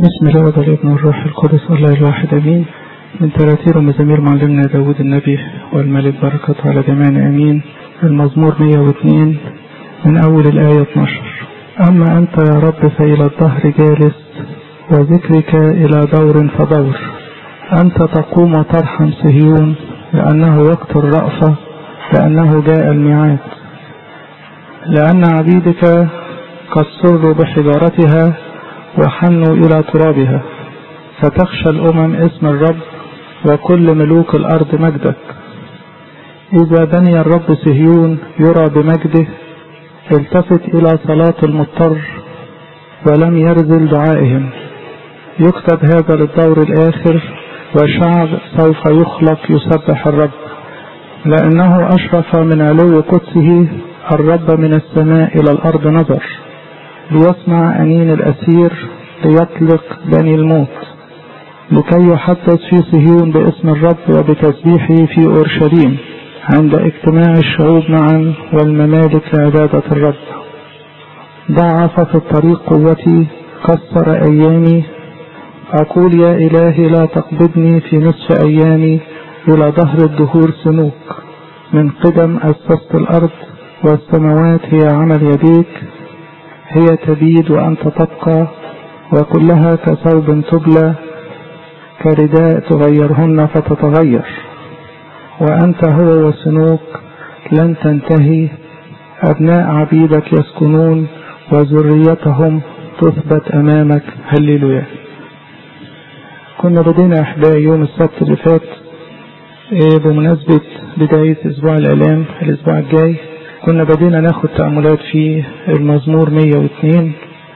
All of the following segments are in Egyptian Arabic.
بسم الله والابن والروح القدس الله الواحد امين من تراتير ومزامير معلمنا داود النبي والملك بركة على جميعنا امين المزمور 102 من اول الاية 12 اما انت يا رب فالى الدهر جالس وذكرك الى دور فدور انت تقوم وترحم صهيون لانه وقت الرأفة لانه جاء الميعاد لان عبيدك قد سروا بحجارتها وحنوا إلى ترابها فتخشى الأمم اسم الرب وكل ملوك الأرض مجدك إذا بني الرب صهيون يرى بمجده التفت إلى صلاة المضطر ولم يرذل دعائهم يكتب هذا للدور الآخر وشعب سوف يخلق يسبح الرب لأنه أشرف من علو قدسه الرب من السماء إلى الأرض نظر ليسمع أنين الأسير ليطلق بني الموت لكي يحدث في صهيون باسم الرب وبتسبيحه في أورشليم عند اجتماع الشعوب معا والممالك لعبادة الرب ضعف في الطريق قوتي كسر أيامي أقول يا إلهي لا تقبضني في نصف أيامي إلى ظهر الدهور سنوك من قدم أسست الأرض والسماوات هي عمل يديك هي تبيد وأنت تبقى وكلها كثوب تبلى كرداء تغيرهن فتتغير وأنت هو وسنوك لن تنتهي أبناء عبيدك يسكنون وذريتهم تثبت أمامك هللويا كنا بدينا أحبائي يوم السبت اللي فات بمناسبة بداية أسبوع الإعلام الأسبوع الجاي كنا بدينا ناخد تأملات في المزمور 102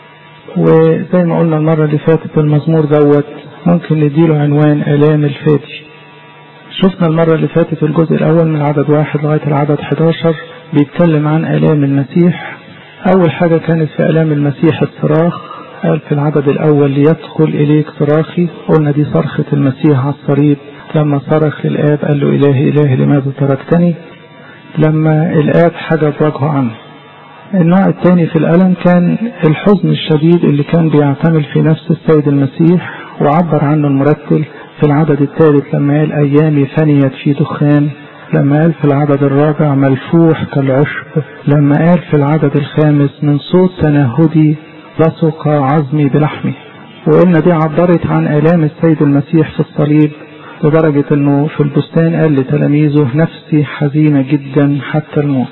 وزي ما قلنا المرة اللي فاتت المزمور دوت ممكن نديله عنوان آلام الفادي شفنا المرة اللي فاتت الجزء الأول من عدد واحد لغاية العدد 11 بيتكلم عن آلام المسيح أول حاجة كانت في آلام المسيح الصراخ قال في العدد الأول ليدخل إليك صراخي قلنا دي صرخة المسيح على الصليب لما صرخ للآب قال له إلهي إلهي لماذا تركتني لما الآب حجب وجهه عنه النوع الثاني في الألم كان الحزن الشديد اللي كان بيعتمل في نفس السيد المسيح وعبر عنه المرتل في العدد الثالث لما قال أيامي فنيت في دخان لما قال في العدد الرابع ملفوح كالعشب لما قال في العدد الخامس من صوت تنهدي لصق عظمي بلحمي وقلنا دي عبرت عن آلام السيد المسيح في الصليب لدرجة انه في البستان قال لتلاميذه نفسي حزينة جدا حتى الموت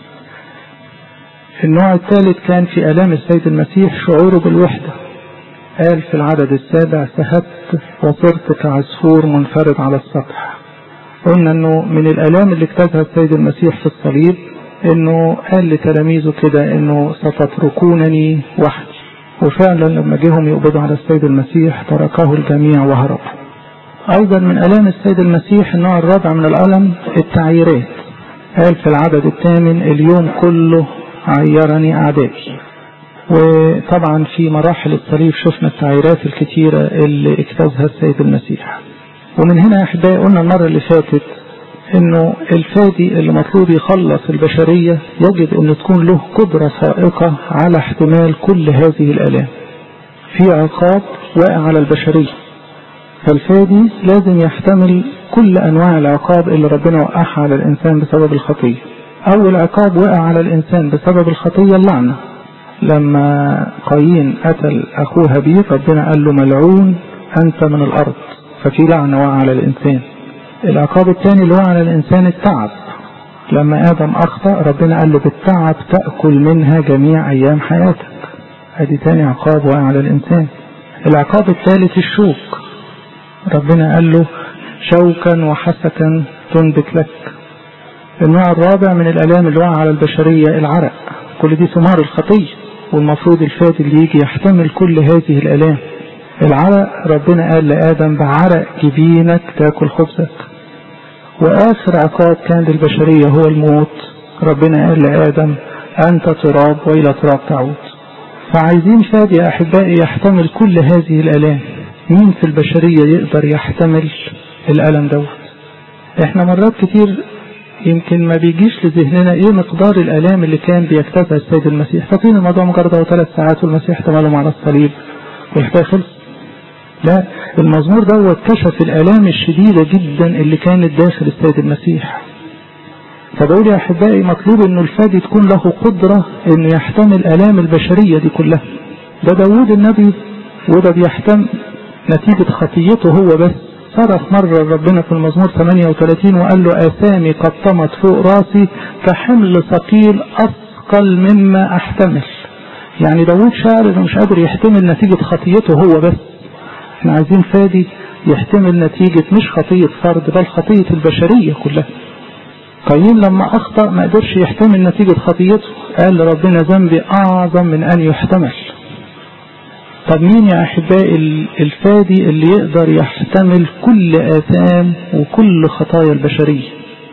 النوع الثالث كان في آلام السيد المسيح شعوره بالوحدة قال في العدد السابع سهبت وصرت كعصفور منفرد على السطح قلنا انه من الآلام اللي اجتازها السيد المسيح في الصليب انه قال لتلاميذه كده انه ستتركونني وحدي وفعلا لما جيهم يقبضوا على السيد المسيح تركه الجميع وهربوا أيضا من ألام السيد المسيح النوع الرابع من الألم التعييرات قال في العدد الثامن اليوم كله عيرني أعدائي وطبعا في مراحل الصليب شفنا التعييرات الكتيرة اللي اجتازها السيد المسيح ومن هنا يا أحبائي قلنا المرة اللي فاتت انه الفادي اللي مطلوب يخلص البشرية يجب ان تكون له قدرة فائقة على احتمال كل هذه الالام في عقاب واقع على البشرية فالفادي لازم يحتمل كل انواع العقاب اللي ربنا وقعها على الانسان بسبب الخطية اول عقاب وقع على الانسان بسبب الخطية اللعنة لما قايين قتل اخوه هابيل ربنا قال له ملعون انت من الارض ففي لعنة وقع على الانسان العقاب الثاني اللي وقع على الانسان التعب لما ادم اخطأ ربنا قال له بالتعب تأكل منها جميع ايام حياتك ادي تاني عقاب وقع على الانسان العقاب الثالث الشوك ربنا قال له شوكا وحسكا تنبت لك النوع الرابع من الالام اللي وقع على البشرية العرق كل دي ثمار الخطية والمفروض الفات اللي يجي يحتمل كل هذه الالام العرق ربنا قال لآدم بعرق جبينك تاكل خبزك وآخر عقاب كان للبشرية هو الموت ربنا قال لآدم أنت تراب وإلى تراب تعود فعايزين فادي يا أحبائي يحتمل كل هذه الآلام مين في البشرية يقدر يحتمل الألم دوت احنا مرات كتير يمكن ما بيجيش لذهننا ايه مقدار الالام اللي كان بيجتازها السيد المسيح فاكرين الموضوع مجرد هو ثلاث ساعات والمسيح تمالهم على الصليب والحكايه خلص لا المزمور دوت كشف الآلام الشديدة جدا اللي كانت داخل السيد المسيح فبقول يا أحبائي مطلوب إنه الفادي تكون له قدرة إنه يحتمل آلام البشرية دي كلها ده داوود النبي وده بيحتم نتيجة خطيته هو بس صرخ مرة ربنا في المزمور 38 وقال له آثامي قد طمت فوق راسي كحمل ثقيل أثقل مما أحتمل يعني داوود شاعر انه مش قادر يحتمل نتيجة خطيته هو بس احنا عايزين فادي يحتمل نتيجة مش خطية فرد بل خطية البشرية كلها قايين لما أخطأ ما قدرش يحتمل نتيجة خطيته قال لربنا ذنبي أعظم من أن يحتمل طب مين يا أحبائي الفادي اللي يقدر يحتمل كل آثام وكل خطايا البشرية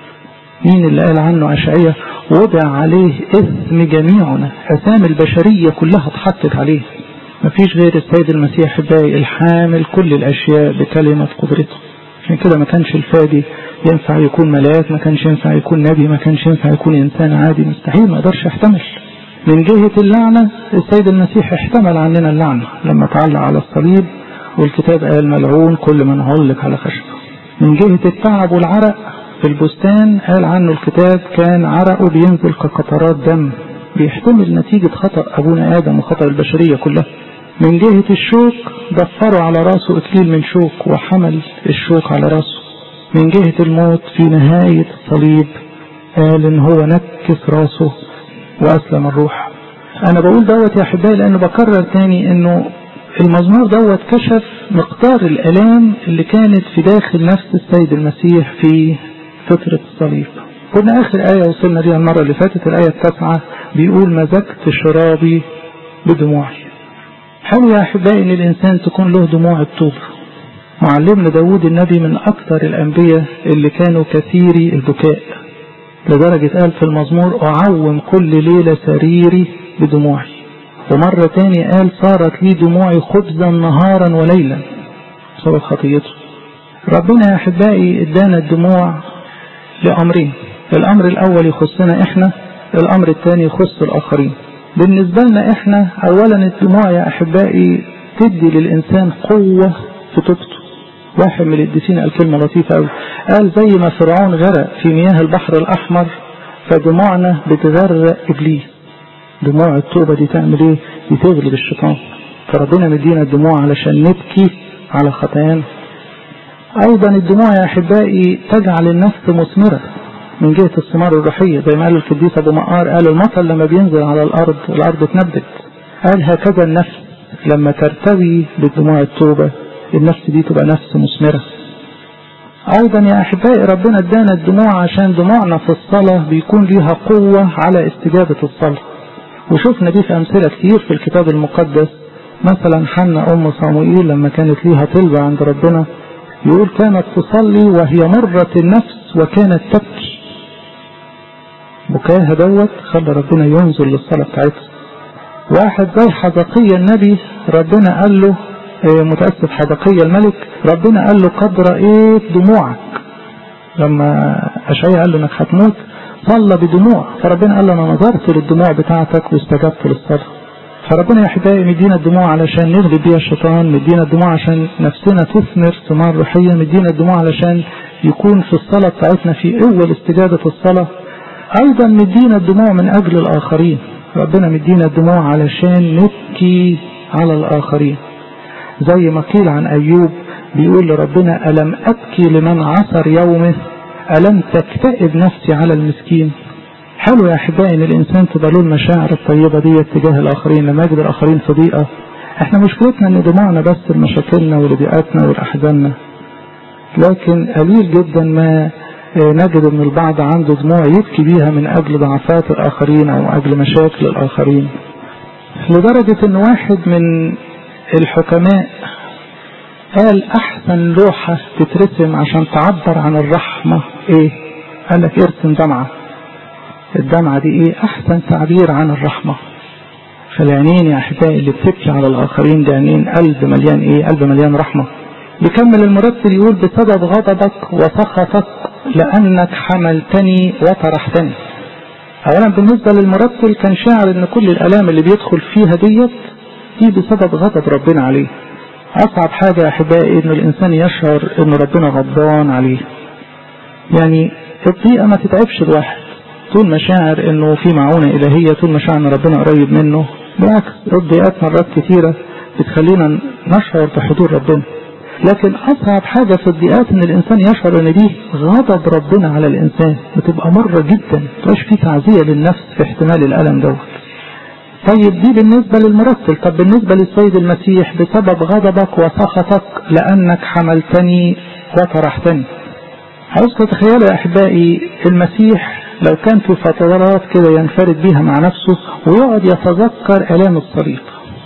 مين اللي قال عنه أشعية وضع عليه إثم جميعنا آثام البشرية كلها اتحطت عليه مفيش غير السيد المسيح أحبائي الحامل كل الأشياء بكلمة قدرته عشان كده ما كانش الفادي ينفع يكون ملاك ما كانش ينفع يكون نبي ما كانش ينفع يكون إنسان عادي مستحيل ما يقدرش يحتمل من جهة اللعنة السيد المسيح احتمل عننا اللعنة لما تعلق على الصليب والكتاب قال ملعون كل من علق على خشبه من جهة التعب والعرق في البستان قال عنه الكتاب كان عرقه بينزل كقطرات دم بيحتمل نتيجة خطأ أبونا آدم وخطأ البشرية كلها من جهة الشوك ضفروا على راسه إكليل من شوك وحمل الشوك على راسه من جهة الموت في نهاية الصليب قال إن هو نكس راسه وأسلم الروح أنا بقول دوت يا أحبائي لأنه بكرر تاني إنه المزمور دوت كشف مقدار الآلام اللي كانت في داخل نفس السيد المسيح في فترة الصليب كنا آخر آية وصلنا ليها المرة اللي فاتت الآية التاسعة بيقول مزجت شرابي بدموعي حلو يا أحبائي إن الإنسان تكون له دموع التوبة معلمنا داود النبي من أكثر الأنبياء اللي كانوا كثيري البكاء لدرجة قال في المزمور أعوم كل ليلة سريري بدموعي ومرة تاني قال صارت لي دموعي خبزا نهارا وليلا بسبب خطيته ربنا يا أحبائي ادانا الدموع لأمرين الأمر الأول يخصنا إحنا الأمر الثاني يخص الآخرين بالنسبة لنا إحنا أولا الدموع يا أحبائي تدي للإنسان قوة في توبته واحد من القديسين قال كلمة لطيفة قوي قال زي ما فرعون غرق في مياه البحر الأحمر فدموعنا بتغرق إبليس دموع التوبة دي تعمل إيه؟ دي تغلب الشيطان فربنا مدينا الدموع علشان نبكي على خطايانا أيضا الدموع يا أحبائي تجعل النفس مثمرة من جهة الثمار الروحية زي ما قال القديس أبو مقار قال المطر لما بينزل على الأرض الأرض تنبت قال هكذا النفس لما ترتوي بدموع التوبة النفس دي تبقى نفس مثمرة أيضا يا أحبائي ربنا ادانا الدموع عشان دموعنا في الصلاة بيكون ليها قوة على استجابة الصلاة وشفنا دي في أمثلة كتير في الكتاب المقدس مثلا حنا أم صموئيل لما كانت ليها طلبة عند ربنا يقول كانت تصلي وهي مرة النفس وكانت تبكي بكاها دوت خلى ربنا ينزل للصلاة بتاعتها واحد زي حزقية النبي ربنا قال له متأسف حزقية الملك ربنا قال له قد رأيت دموعك لما أشعيا قال له انك هتموت صلى بدموع فربنا قال له انا نظرت للدموع بتاعتك واستجبت للصلاة فربنا يا احبائي مدينا الدموع علشان نغلب بيها الشيطان مدينا الدموع عشان نفسنا تثمر ثمار روحية مدينا الدموع علشان يكون في الصلاة بتاعتنا في أول استجابة الصلاة أيضا مدينا الدموع من أجل الآخرين ربنا مدينا الدموع علشان نبكي على الآخرين زي ما قيل عن أيوب بيقول لربنا ألم أبكي لمن عصر يومه ألم تكتئب نفسي على المسكين حلو يا أحبائي إن الإنسان تبقى له المشاعر الطيبة دي تجاه الآخرين لما يجد الآخرين في ضيقة إحنا مشكلتنا إن دموعنا بس لمشاكلنا ولضيقاتنا ولأحزاننا لكن قليل جدا ما نجد ان البعض عنده دموع يبكي بيها من اجل ضعفات الاخرين او اجل مشاكل الاخرين لدرجة ان واحد من الحكماء قال احسن لوحة تترسم عشان تعبر عن الرحمة ايه قال لك ارسم دمعة الدمعة دي ايه احسن تعبير عن الرحمة فالعينين يا احبائي اللي بتبكي على الاخرين دي عينين قلب مليان ايه قلب مليان رحمة بيكمل المرتل يقول بسبب غضبك وسخطك لأنك حملتني وطرحتني أولا بالنسبة للمرتل كان شاعر أن كل الألام اللي بيدخل فيها ديت دي بسبب غضب ربنا عليه أصعب حاجة يا أحبائي إنه الإنسان يشعر إنه ربنا غضبان عليه يعني الضيقة ما تتعبش الواحد طول مشاعر إنه في معونة إلهية طول مشاعر إن ربنا قريب منه بالعكس الضيقات مرات كتيرة بتخلينا نشعر بحضور ربنا لكن أصعب حاجة في الضيقات إن الإنسان يشعر إن دي غضب ربنا على الإنسان بتبقى مرة جدا متبقاش في تعزية للنفس في احتمال الألم دوت طيب دي بالنسبة للمرسل طب بالنسبة للسيد المسيح بسبب غضبك وسخطك لأنك حملتني وطرحتني عاوزكم تتخيلوا يا أحبائي المسيح لو كان في فترات كده ينفرد بيها مع نفسه ويقعد يتذكر آلام الصليب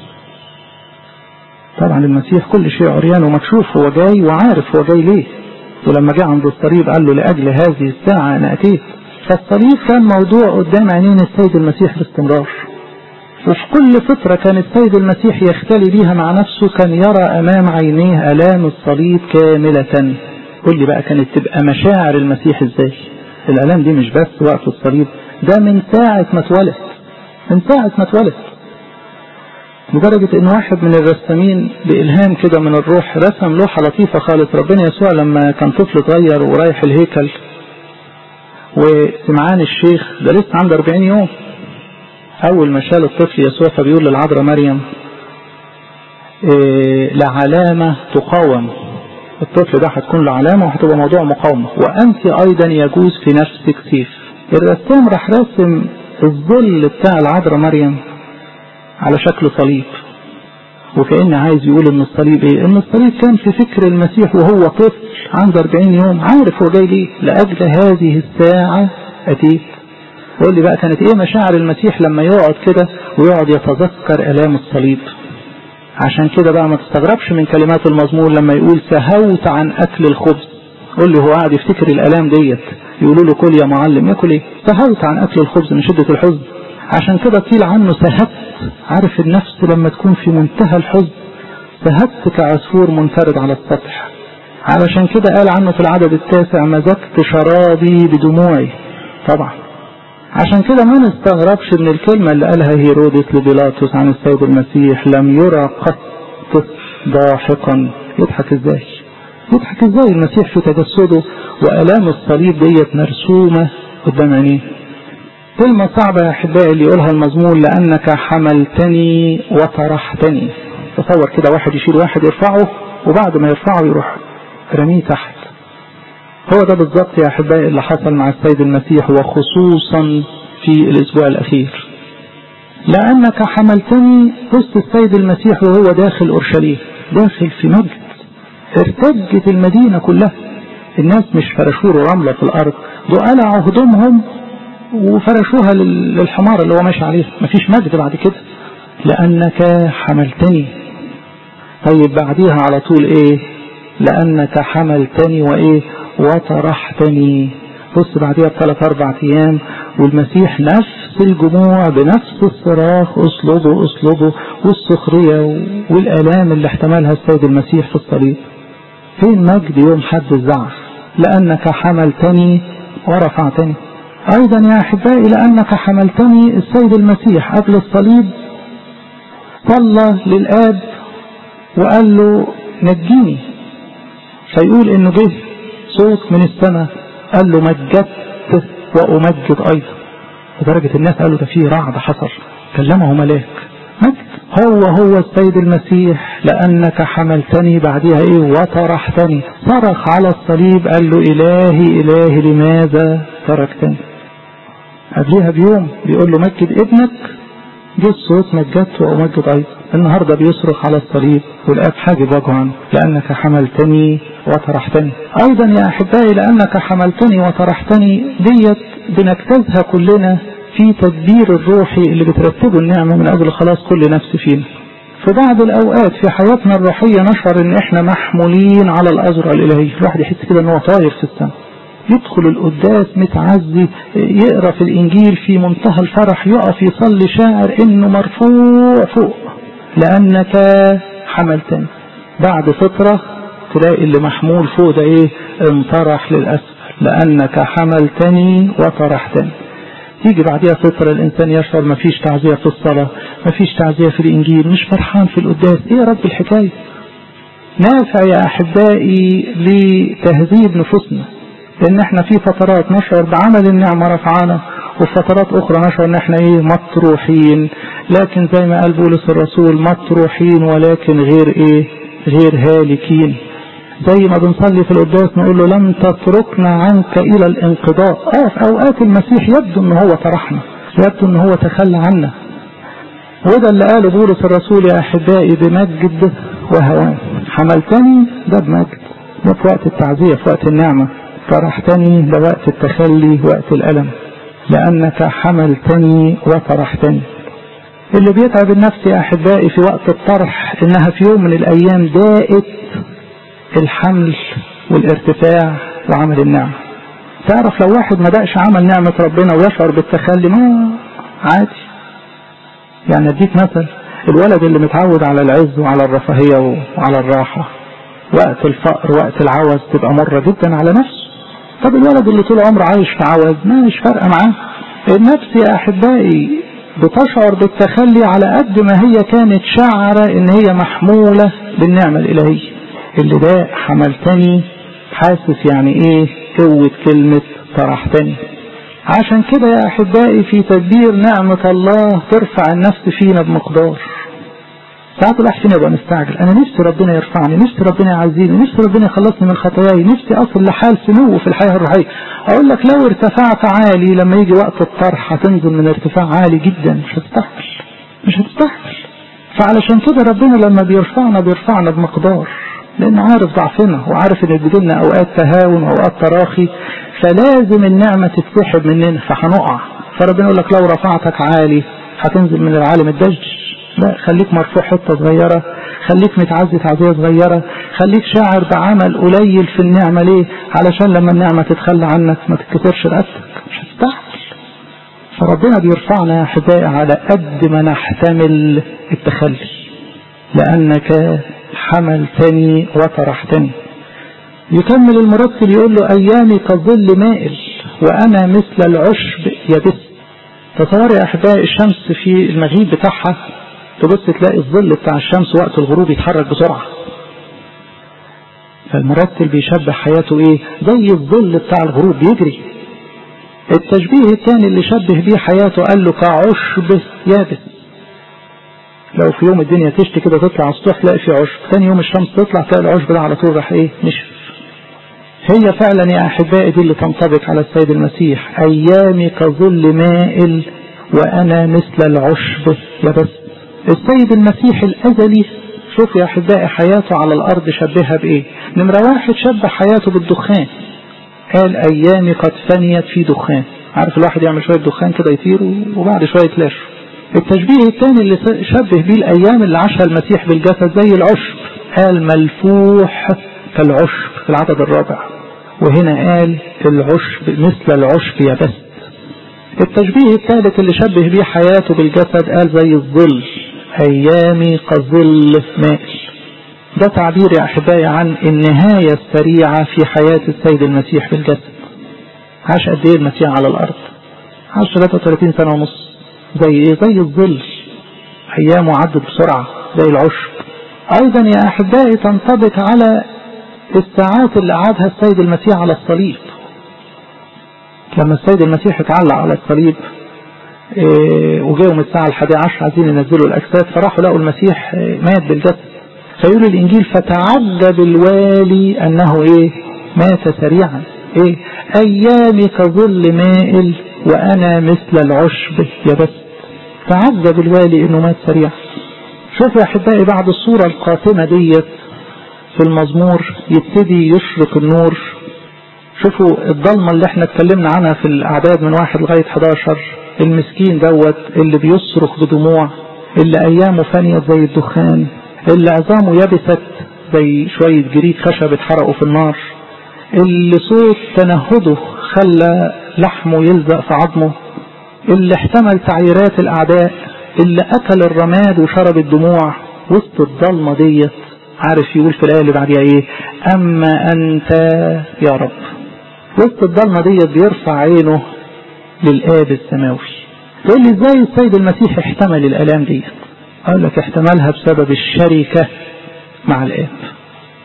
طبعا المسيح كل شيء عريان ومكشوف هو جاي وعارف هو جاي ليه ولما جاء عند الصليب قال له لأجل هذه الساعة أنا أتيت فالصليب كان موضوع قدام عينين السيد المسيح باستمرار وفي كل فترة كان السيد المسيح يختلي بيها مع نفسه كان يرى أمام عينيه آلام الصليب كاملة قل لي بقى كانت تبقى مشاعر المسيح ازاي الآلام دي مش بس وقت الصليب ده من ساعة ما اتولد من ساعة ما اتولد لدرجة ان واحد من الرسامين بإلهام كده من الروح رسم لوحة لطيفة خالص ربنا يسوع لما كان طفل صغير ورايح الهيكل وسمعان الشيخ ده لسه عنده 40 يوم أول ما شال الطفل يسوع فبيقول للعذراء مريم إيه لعلامة تقاوم الطفل ده هتكون له علامة وهتبقى موضوع مقاومة وأنت أيضا يجوز في نفسك سيف الرسام راح راسم الظل بتاع العذراء مريم على شكل صليب وكأن عايز يقول ان الصليب ايه ان الصليب كان في فكر المسيح وهو طفل عنده 40 يوم عارف هو جاي ليه لاجل هذه الساعة اتيت قول لي بقى كانت ايه مشاعر المسيح لما يقعد كده ويقعد يتذكر الام الصليب عشان كده بقى ما تستغربش من كلمات المزمور لما يقول سهوت عن اكل الخبز قول لي هو قاعد يفتكر الالام ديت يقولوا له كل يا معلم ياكل ايه سهوت عن اكل الخبز من شدة الحزن عشان كده قيل عنه سهبت عارف النفس لما تكون في منتهى الحزن سهبت كعصفور منفرد على السطح علشان كده قال عنه في العدد التاسع مزجت شرابي بدموعي طبعا عشان كده ما نستغربش من الكلمة اللي قالها هيرودس لبيلاطس عن السيد المسيح لم يرى قط ضاحكا يضحك ازاي يضحك ازاي المسيح في تجسده وآلام الصليب ديت مرسومة قدام عينيه كلمة صعبة يا أحبائي اللي يقولها المزمور لأنك حملتني وطرحتني تصور كده واحد يشيل واحد يرفعه وبعد ما يرفعه يروح رميه تحت هو ده بالظبط يا أحبائي اللي حصل مع السيد المسيح وخصوصا في الأسبوع الأخير لأنك حملتني وسط السيد المسيح وهو داخل أورشليم داخل في مجد ارتجت المدينة كلها الناس مش فرشوا له رملة في الأرض دول قلعوا هدومهم وفرشوها للحمار اللي هو ماشي عليه مفيش مجد بعد كده لأنك حملتني طيب بعديها على طول ايه لأنك حملتني وايه وطرحتني بص بعديها بثلاث أربع أيام والمسيح نفس الجموع بنفس الصراخ أصلبه أصلبه والسخرية والآلام اللي احتملها السيد المسيح في الصليب فين مجد يوم حد الزعف لأنك حملتني ورفعتني أيضا يا أحبائي لأنك حملتني السيد المسيح قبل الصليب صلى للآب وقال له نجيني فيقول إنه جه صوت من السماء قال له مجدت وأمجد أيضا لدرجة الناس قالوا ده فيه رعد حصل كلمه ملاك مجد هو هو السيد المسيح لأنك حملتني بعدها إيه وطرحتني صرخ على الصليب قال له إلهي إلهي لماذا تركتني قبلها بيوم بيقول له مجد ابنك جه الصوت مجدت وأمجد أيضا النهارده بيصرخ على الصليب والآب حاجب وجهه عنه لأنك حملتني وطرحتني أيضا يا أحبائي لأنك حملتني وطرحتني ديت بنجتازها كلنا في تدبير الروحي اللي بترتبه النعمة من أجل خلاص كل نفس فينا في بعض الأوقات في حياتنا الروحية نشعر إن إحنا محمولين على الأزرع الإلهية الواحد يحس كده إن هو طاير في السماء يدخل القداس متعزي يقرا في الانجيل في منتهى الفرح يقف يصلي شاعر انه مرفوع فوق لانك حملتني بعد فتره تلاقي اللي محمول فوق ده ايه انطرح للاسفل لانك حملتني وطرحتني تيجي بعدها فترة الإنسان يشعر ما فيش تعزية في الصلاة ما فيش تعزية في الإنجيل مش فرحان في القداس إيه يا رب الحكاية نافع يا أحبائي لتهذيب نفوسنا لأن احنا في فترات نشعر بعمل النعمة رفعانا وفترات أخرى نشعر إن احنا إيه مطروحين لكن زي ما قال بولس الرسول مطروحين ولكن غير إيه غير هالكين زي ما بنصلي في القداس نقول له لم تتركنا عنك إلى الانقضاء اه في أوقات المسيح يبدو إن هو طرحنا يبدو إن هو تخلى عنا وده اللي قاله بولس الرسول يا أحبائي بمجد وهوان حملتني ده بمجد ده في وقت التعزية في وقت النعمة طرحتني ده وقت التخلي وقت الألم لأنك حملتني وطرحتني اللي بيتعب النفس يا أحبائي في وقت الطرح إنها في يوم من الأيام دائت الحمل والارتفاع وعمل النعمة تعرف لو واحد ما دقش عمل نعمة ربنا ويشعر بالتخلي ما عادي يعني اديك مثل الولد اللي متعود على العز وعلى الرفاهية وعلى الراحة وقت الفقر وقت العوز تبقى مرة جدا على نفسه طب الولد اللي طول عمره عايش في عوز ما مش فارقة معاه النفس يا أحبائي بتشعر بالتخلي على قد ما هي كانت شعرة ان هي محمولة بالنعمة الإلهية اللي ده حملتني حاسس يعني ايه قوة كلمة طرحتني عشان كده يا أحبائي في تدبير نعمة الله ترفع النفس فينا بمقدار ساعات الواحد فينا يبقى مستعجل أنا نفسي ربنا يرفعني نفسي ربنا يعزيني نفسي ربنا يخلصني من خطاياي نفسي أصل لحال سمو في الحياة الروحية أقول لك لو ارتفعت عالي لما يجي وقت الطرح هتنزل من ارتفاع عالي جدا مش هتستحمل مش هتستحمل فعلشان كده ربنا لما بيرفعنا بيرفعنا بمقدار لأنه عارف ضعفنا وعارف إن بيجيلنا أوقات تهاون وأوقات تراخي فلازم النعمة تتسحب مننا فهنقع فربنا يقول لك لو رفعتك عالي هتنزل من العالم الدج لا خليك مرفوع حتة صغيرة خليك متعزي تعزية صغيرة خليك شاعر بعمل قليل في النعمة ليه علشان لما النعمة تتخلى عنك ما تتكسرش رقبتك مش هتستحمل فربنا بيرفعنا يا أحبائي على قد ما نحتمل التخلي لأنك حملتني وطرحتني يكمل المرتل يقول له أيامي كظل مائل وأنا مثل العشب يبس تصور يا أحبائي الشمس في المغيب بتاعها تبص تلاقي الظل بتاع الشمس وقت الغروب يتحرك بسرعة فالمرتل بيشبه حياته ايه زي الظل بتاع الغروب بيجري التشبيه الثاني اللي شبه بيه حياته قال له كعشب يابس لو في يوم الدنيا تشتي كده تطلع على السطح تلاقي في عشب ثاني يوم الشمس تطلع تلاقي العشب ده على طول راح ايه نشف هي فعلا يا احبائي دي اللي تنطبق على السيد المسيح ايامي كظل مائل وانا مثل العشب يبس السيد المسيح الازلي شوف يا احبائي حياته على الارض شبهها بايه نمرة واحد شبه حياته بالدخان قال ايامي قد فنيت في دخان عارف الواحد يعمل شوية دخان كده يطير وبعد شوية يتلاشى التشبيه الثاني اللي شبه بيه الايام اللي عاشها المسيح بالجسد زي العشب قال ملفوح كالعشب في العدد الرابع وهنا قال العشب مثل العشب يبس التشبيه الثالث اللي شبه بيه حياته بالجسد قال زي الظل ايامي كظل مائل ده تعبير يا احبائي عن النهاية السريعة في حياة السيد المسيح بالجسد عاش قد ايه المسيح على الارض عاش 33 سنة ونص زي ايه زي الظل ايامه عدت بسرعة زي العشب ايضا يا احبائي تنطبق على الساعات اللي قعدها السيد المسيح على الصليب لما السيد المسيح اتعلق على الصليب إيه وجاهم الساعة الحادية عشر عايزين ينزلوا الأجساد فراحوا لقوا المسيح إيه مات بالجسد فيقول الإنجيل فتعجب الوالي أنه إيه مات سريعا إيه أيامي كظل مائل وأنا مثل العشب يبس تعجب الوالي أنه مات سريعا شوف يا أحبائي بعد الصورة القاتمة ديت في المزمور يبتدي يشرق النور شوفوا الضلمة اللي احنا اتكلمنا عنها في الأعداد من واحد لغاية 11 المسكين دوت اللي بيصرخ بدموع اللي أيامه فانيت زي الدخان اللي عظامه يبست زي شوية جريد خشب اتحرقوا في النار اللي صوت تنهده خلى لحمه يلزق في عظمه اللي احتمل تعييرات الأعداء اللي أكل الرماد وشرب الدموع وسط الضلمة ديت عارف يقول في الآية اللي بعديها إيه أما أنت يا رب وسط الضلمة ديت بيرفع عينه للآب السماوي تقول لي ازاي السيد المسيح احتمل الآلام ديت أقول لك احتملها بسبب الشركة مع الآب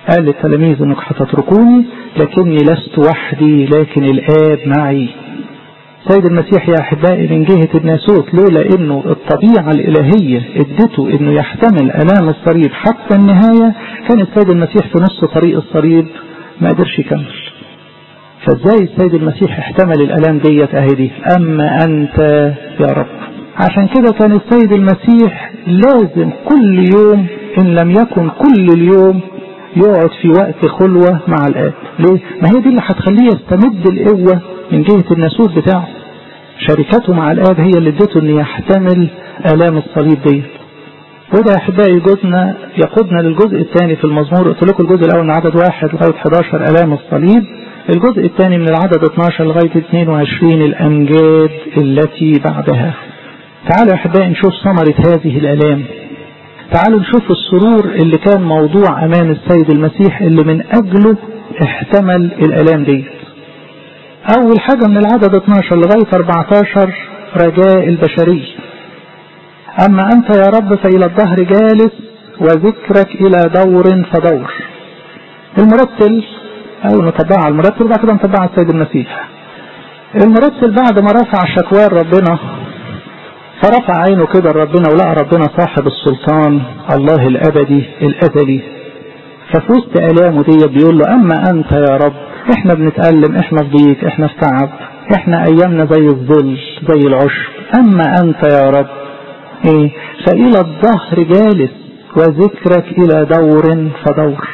قال للتلاميذ انك هتتركوني لكني لست وحدي لكن الاب معي سيد المسيح يا احبائي من جهه الناسوت لولا انه الطبيعه الالهيه ادته انه يحتمل الام الصليب حتى النهايه كان السيد المسيح في نص طريق الصليب ما قدرش يكمل فازاي السيد المسيح احتمل الالام ديت اهي دي اما انت يا رب عشان كده كان السيد المسيح لازم كل يوم ان لم يكن كل اليوم يقعد في وقت خلوة مع الآب ليه؟ ما هي دي اللي هتخليه يستمد القوة من جهة الناسوت بتاعه شركته مع الآب هي اللي ادته ان يحتمل آلام الصليب دي وده يا أحبائي جزنا يقودنا للجزء الثاني في المزمور قلت لكم الجزء الأول من عدد واحد لغاية 11 آلام الصليب الجزء الثاني من العدد 12 لغاية 22 الأمجاد التي بعدها تعالوا يا أحبائي نشوف ثمرة هذه الآلام تعالوا نشوف السرور اللي كان موضوع أمام السيد المسيح اللي من أجله احتمل الآلام دي أول حاجة من العدد 12 لغاية 14 رجاء البشرية أما أنت يا رب فإلى الظهر جالس وذكرك إلى دور فدور المرتل أو نطبعها على المرتل وبعد كده نطبعها السيد المسيح المرتل بعد ما رفع شكواه ربنا فرفع عينه كده ربنا ولقى ربنا صاحب السلطان الله الأبدي الأزلي ففي وسط آلامه دي بيقول له أما أنت يا رب إحنا بنتألم إحنا في ضيق إحنا في تعب إحنا أيامنا زي الظل زي العشب أما أنت يا رب إيه فإلى الظهر جالس وذكرك إلى دور فدور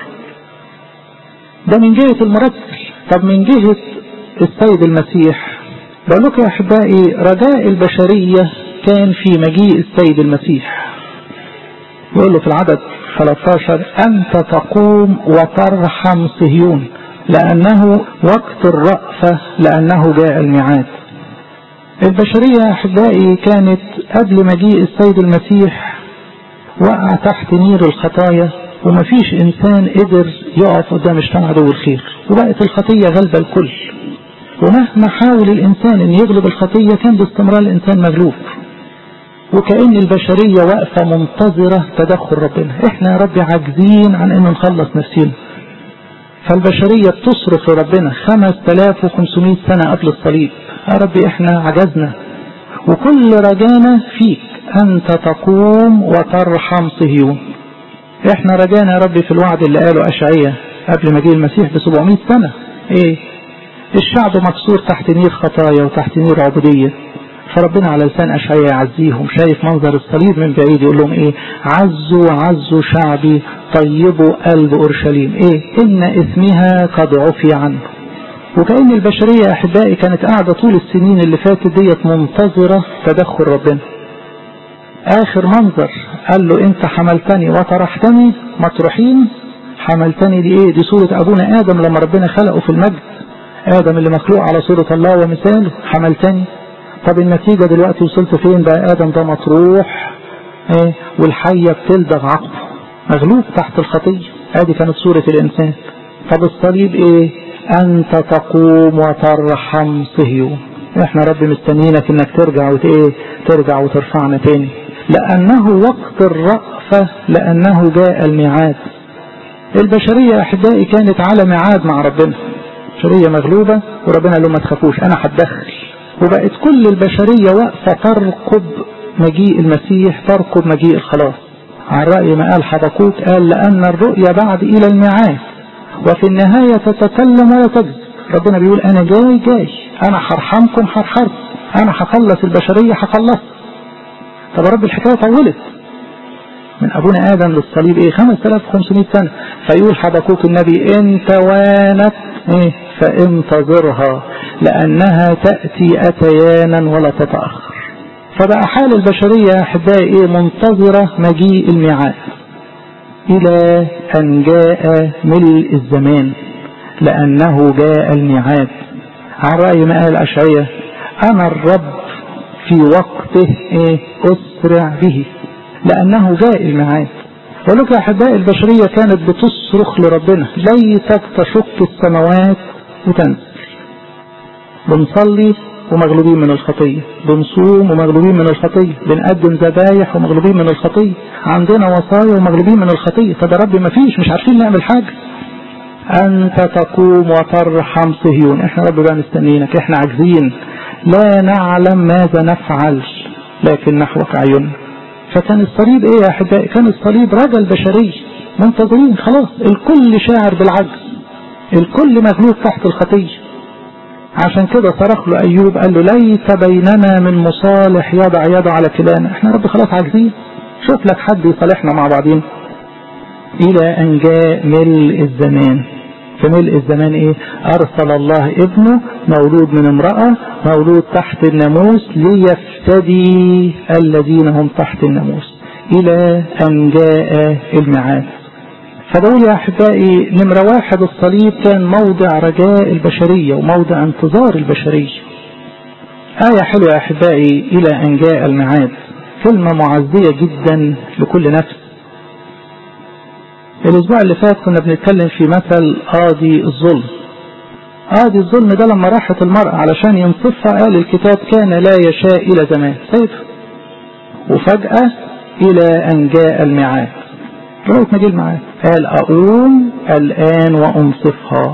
ده من جهة المرتل طب من جهة السيد المسيح بقول لكم يا أحبائي رجاء البشرية كان في مجيء السيد المسيح يقول له في العدد 13 أنت تقوم وترحم صهيون لأنه وقت الرأفة لأنه جاء الميعاد البشرية يا أحبائي كانت قبل مجيء السيد المسيح وقع تحت نير الخطايا ومفيش إنسان قدر يقف قدام اجتماع عدو الخير وبقت الخطية غالبة الكل ومهما حاول الإنسان أن يغلب الخطية كان باستمرار الإنسان مغلوب وكأن البشرية واقفة منتظرة تدخل ربنا احنا يا رب عاجزين عن ان نخلص نفسنا فالبشرية بتصرخ لربنا 5500 سنة قبل الصليب يا رب احنا عجزنا وكل رجانا فيك انت تقوم وترحم صهيون احنا رجانا يا رب في الوعد اللي قاله اشعية قبل مجيء المسيح ب 700 سنة ايه الشعب مكسور تحت نير خطايا وتحت نير عبودية فربنا على لسان أشعياء يعزيهم شايف منظر الصليب من بعيد يقول لهم ايه عزوا عزوا شعبي طيبوا قلب أورشليم ايه إن اسمها قد عفي عنه وكأن البشرية يا أحبائي كانت قاعدة طول السنين اللي فاتت ديت منتظرة تدخل ربنا آخر منظر قال له أنت حملتني وطرحتني مطروحين حملتني دي إيه دي صورة أبونا آدم لما ربنا خلقه في المجد آدم اللي مخلوق على صورة الله ومثاله حملتني طب النتيجة دلوقتي وصلت فين بقى آدم ده مطروح ايه والحية بتلدغ عقله مغلوب تحت الخطية ادي كانت صورة الانسان طب الصليب ايه انت تقوم وترحم صهيون احنا رب مستنيينك انك ترجع وت ايه ترجع وترفعنا تاني لانه وقت الرأفة لانه جاء الميعاد البشرية يا احبائي كانت على ميعاد مع ربنا بشرية مغلوبة وربنا قال له ما تخافوش انا هتدخل وبقت كل البشرية واقفة ترقب مجيء المسيح ترقب مجيء الخلاص عن رأي ما قال حبقوك قال لأن الرؤية بعد إلى الميعاد وفي النهاية تتكلم ولا تكذب ربنا بيقول أنا جاي جاي أنا هرحمكم هرحمكم أنا هخلص البشرية هخلص طب يا رب الحكاية طولت من أبونا آدم للصليب إيه 5500 سنة فيقول حبقوك النبي إن توانت إيه فانتظرها لأنها تأتي أتيانا ولا تتأخر فبقى حال البشرية يا أحبائي إيه منتظرة مجيء الميعاد إلى أن جاء ملء الزمان لأنه جاء الميعاد عن رأي ما قال أشعية أنا الرب في وقته إيه أسرع به لأنه جاء الميعاد ولك يا أحبائي البشرية كانت بتصرخ لربنا ليتك تشق السماوات وتنزل بنصلي ومغلوبين من الخطية بنصوم ومغلوبين من الخطية بنقدم ذبايح ومغلوبين من الخطية عندنا وصايا ومغلوبين من الخطية طب يا رب ما فيش مش عارفين نعمل حاجة أنت تقوم وترحم صهيون احنا رب بقى مستنيينك احنا عاجزين لا نعلم ماذا نفعل لكن نحوك عيوننا فكان الصليب ايه يا احبائي كان الصليب رجا البشرية منتظرين خلاص الكل شاعر بالعجز الكل مغلوب تحت الخطية عشان كده صرخ له ايوب قال له ليس بيننا من مصالح يضع يده على كلانا احنا رب خلاص عاجزين شوف لك حد يصالحنا مع بعضين الى ان جاء ملء الزمان في ملء الزمان ايه ارسل الله ابنه مولود من امرأة مولود تحت الناموس ليفتدي الذين هم تحت الناموس الى ان جاء الميعاد فدول يا احبائي نمرة واحد الصليب كان موضع رجاء البشرية وموضع انتظار البشرية آية حلوة يا احبائي الى ان جاء الميعاد كلمة معزية جدا لكل نفس الاسبوع اللي فات كنا بنتكلم في مثل قاضي الظلم قاضي الظلم ده لما راحت المرأة علشان ينصفها قال الكتاب كان لا يشاء الى زمان سيف وفجأة الى ان جاء الميعاد لغاية ما جه الميعاد قال اقوم الان وانصفها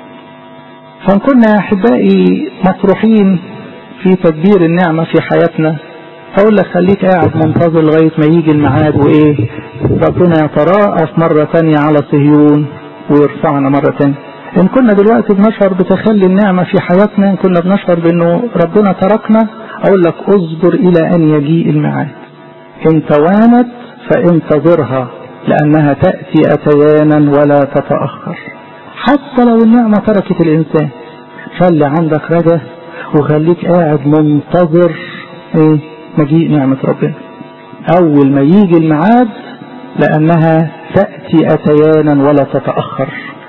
فان كنا يا احبائي مطروحين في تدبير النعمة في حياتنا اقول لك خليك قاعد منتظر لغاية ما يجي الميعاد وايه ربنا يتراءف مرة تانية على صهيون ويرفعنا مرة تانية ان كنا دلوقتي بنشعر بتخلي النعمة في حياتنا ان كنا بنشعر بانه ربنا تركنا اقول لك اصبر الى ان يجيء الميعاد ان توانت فانتظرها لانها تأتي اتيانا ولا تتأخر حتى لو النعمة تركت الانسان خلي عندك رجا وخليك قاعد منتظر ايه مجيء نعمة ربنا اول ما يجي الميعاد لانها تأتي اتيانا ولا تتأخر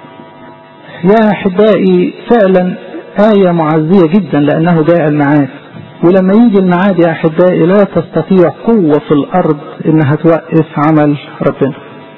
يا احبائي فعلا آية معزية جدا لانه جاء الميعاد ولما يجي الميعاد يا احبائي لا تستطيع قوة في الارض انها توقف عمل ربنا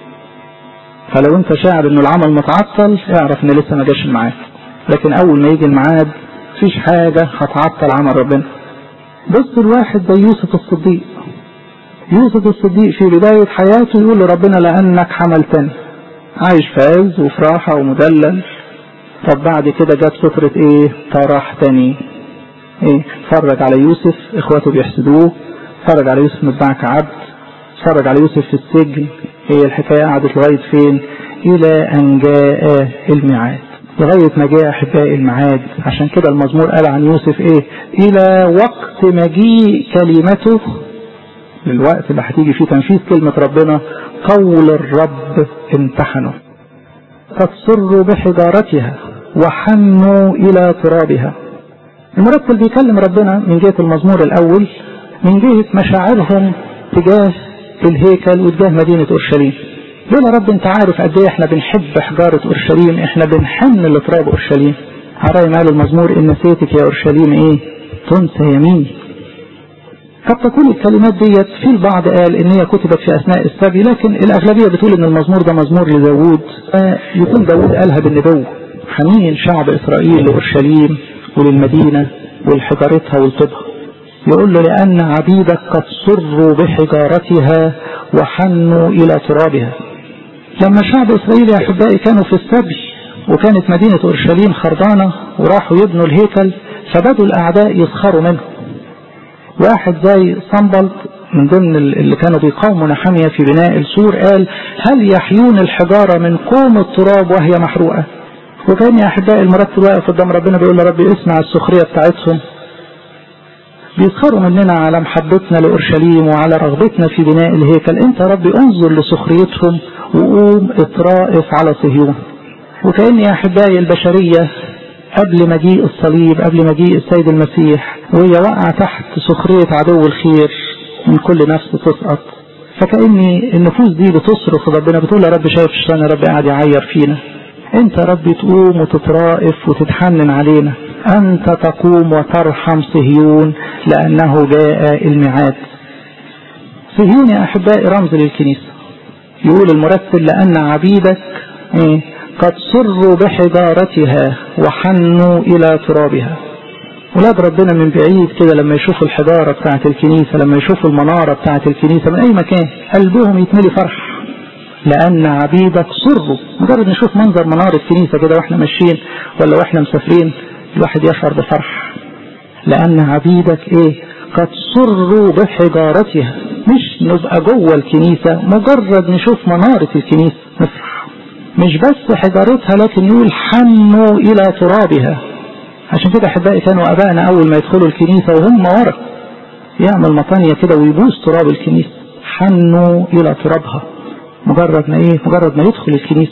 فلو انت شاعر انه العمل متعطل اعرف ان لسه ما جاش الميعاد لكن اول ما يجي الميعاد مفيش حاجة هتعطل عمل ربنا بص الواحد زي يوسف الصديق يوسف الصديق في بداية حياته يقول لربنا لأنك حملتني عايش في عز وفي راحة ومدلل طب بعد كده جت فترة ايه طرحتني ايه اتفرج على يوسف اخواته بيحسدوه اتفرج على يوسف متباع كعبد اتفرج على يوسف في السجن هي إيه الحكاية قعدت لغاية فين الى ان جاء الميعاد لغاية ما جاء أحبائي الميعاد عشان كده المزمور قال عن يوسف إيه إلى وقت مجيء كلمته للوقت اللي هتيجي فيه تنفيذ كلمة ربنا قول الرب امتحنوا قد سروا بحجارتها وحنوا إلى ترابها المرتل بيكلم ربنا من جهة المزمور الأول من جهة مشاعرهم تجاه الهيكل وتجاه مدينة أورشليم ليه يا رب انت عارف قد ايه احنا بنحب حجارة اورشليم احنا بنحن لتراب اورشليم عراي مال المزمور ان نسيتك يا اورشليم ايه تنسى يمين قد تكون الكلمات ديت في البعض قال ان هي كتبت في اثناء السبي لكن الاغلبية بتقول ان المزمور ده مزمور لداوود يكون داوود قالها بالنبوة حنين شعب اسرائيل لاورشليم وللمدينة ولحجارتها ولطبها يقول له لان عبيدك قد سروا بحجارتها وحنوا الى ترابها لما شعب اسرائيل يا احبائي كانوا في السبي وكانت مدينة اورشليم خربانة وراحوا يبنوا الهيكل فبدوا الاعداء يسخروا منه واحد زي صنبلط من ضمن اللي كانوا بيقاوموا نحمية في بناء السور قال هل يحيون الحجارة من قوم التراب وهي محروقة وكان يا احبائي المرتب واقف قدام ربنا بيقول له ربي اسمع السخرية بتاعتهم بيسخروا مننا على محبتنا لأورشليم وعلى رغبتنا في بناء الهيكل انت يا ربي انظر لسخريتهم وقوم اترائف على صهيون وكأن يا أحبائي البشرية قبل مجيء الصليب قبل مجيء السيد المسيح وهي واقعة تحت سخرية عدو الخير من كل نفس تسقط فكأني النفوس دي بتصرخ ربنا بتقول يا رب شايف الشيطان يا رب قاعد يعير فينا انت يا رب تقوم وتترائف وتتحنن علينا انت تقوم وترحم صهيون لانه جاء الميعاد صهيون يا احبائي رمز للكنيسة يقول المرتل لان عبيدك ايه قد سروا بحجارتها وحنوا الى ترابها ولاد ربنا من بعيد كده لما يشوفوا الحجارة بتاعت الكنيسة لما يشوفوا المنارة بتاعت الكنيسة من اي مكان قلبهم يتملي فرح لأن عبيدك سروا مجرد نشوف منظر منار الكنيسة كده واحنا ماشيين ولا واحنا مسافرين الواحد يشعر بفرح لأن عبيدك ايه قد سروا بحجارتها مش نبقى جوه الكنيسة مجرد نشوف منارة الكنيسة نفرح مش بس حجارتها لكن يقول حنوا إلى ترابها عشان كده أحبائي كانوا أبائنا أول ما يدخلوا الكنيسة وهم ورا يعمل مطانية كده ويبوس تراب الكنيسة حنوا إلى ترابها مجرد ما إيه مجرد ما يدخل الكنيسة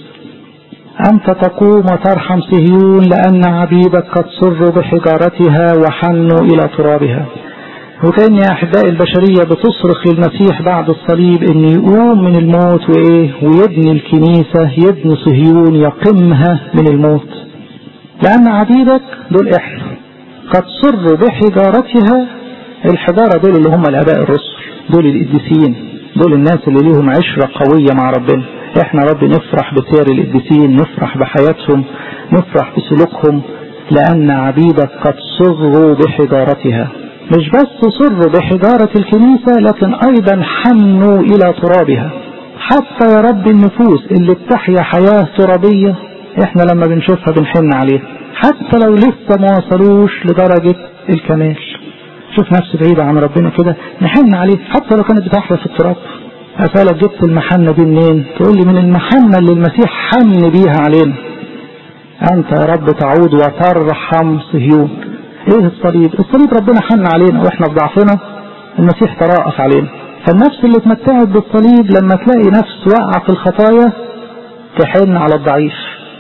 أنت تقوم وترحم صهيون لأن عبيدك قد سروا بحجارتها وحنوا إلى ترابها وكأن يا أحبائي البشرية بتصرخ للمسيح بعد الصليب إن يقوم من الموت وإيه ويبني الكنيسة يبني صهيون يقمها من الموت لأن عبيدك دول إحنا قد سروا بحجارتها الحجارة دول اللي هم الآباء الرسل دول القديسين دول الناس اللي ليهم عشرة قوية مع ربنا احنا رب نفرح بسير القديسين نفرح بحياتهم نفرح بسلوكهم لأن عبيدك قد صروا بحجارتها مش بس صروا بحجارة الكنيسة لكن أيضا حنوا إلى ترابها حتى يا رب النفوس اللي بتحيا حياة ترابية احنا لما بنشوفها بنحن عليها حتى لو لسه ما وصلوش لدرجة الكمال شوف نفسي بعيدة عن ربنا كده نحن عليه حتى لو كانت بتحيا في التراب أسألك جبت المحنة دي منين تقول لي من المحنة اللي المسيح حن بيها علينا أنت يا رب تعود وترحم صهيون إيه الصليب الصليب ربنا حن علينا وإحنا في ضعفنا المسيح تراءف علينا فالنفس اللي اتمتعت بالصليب لما تلاقي نفس واقعة في الخطايا تحن على الضعيف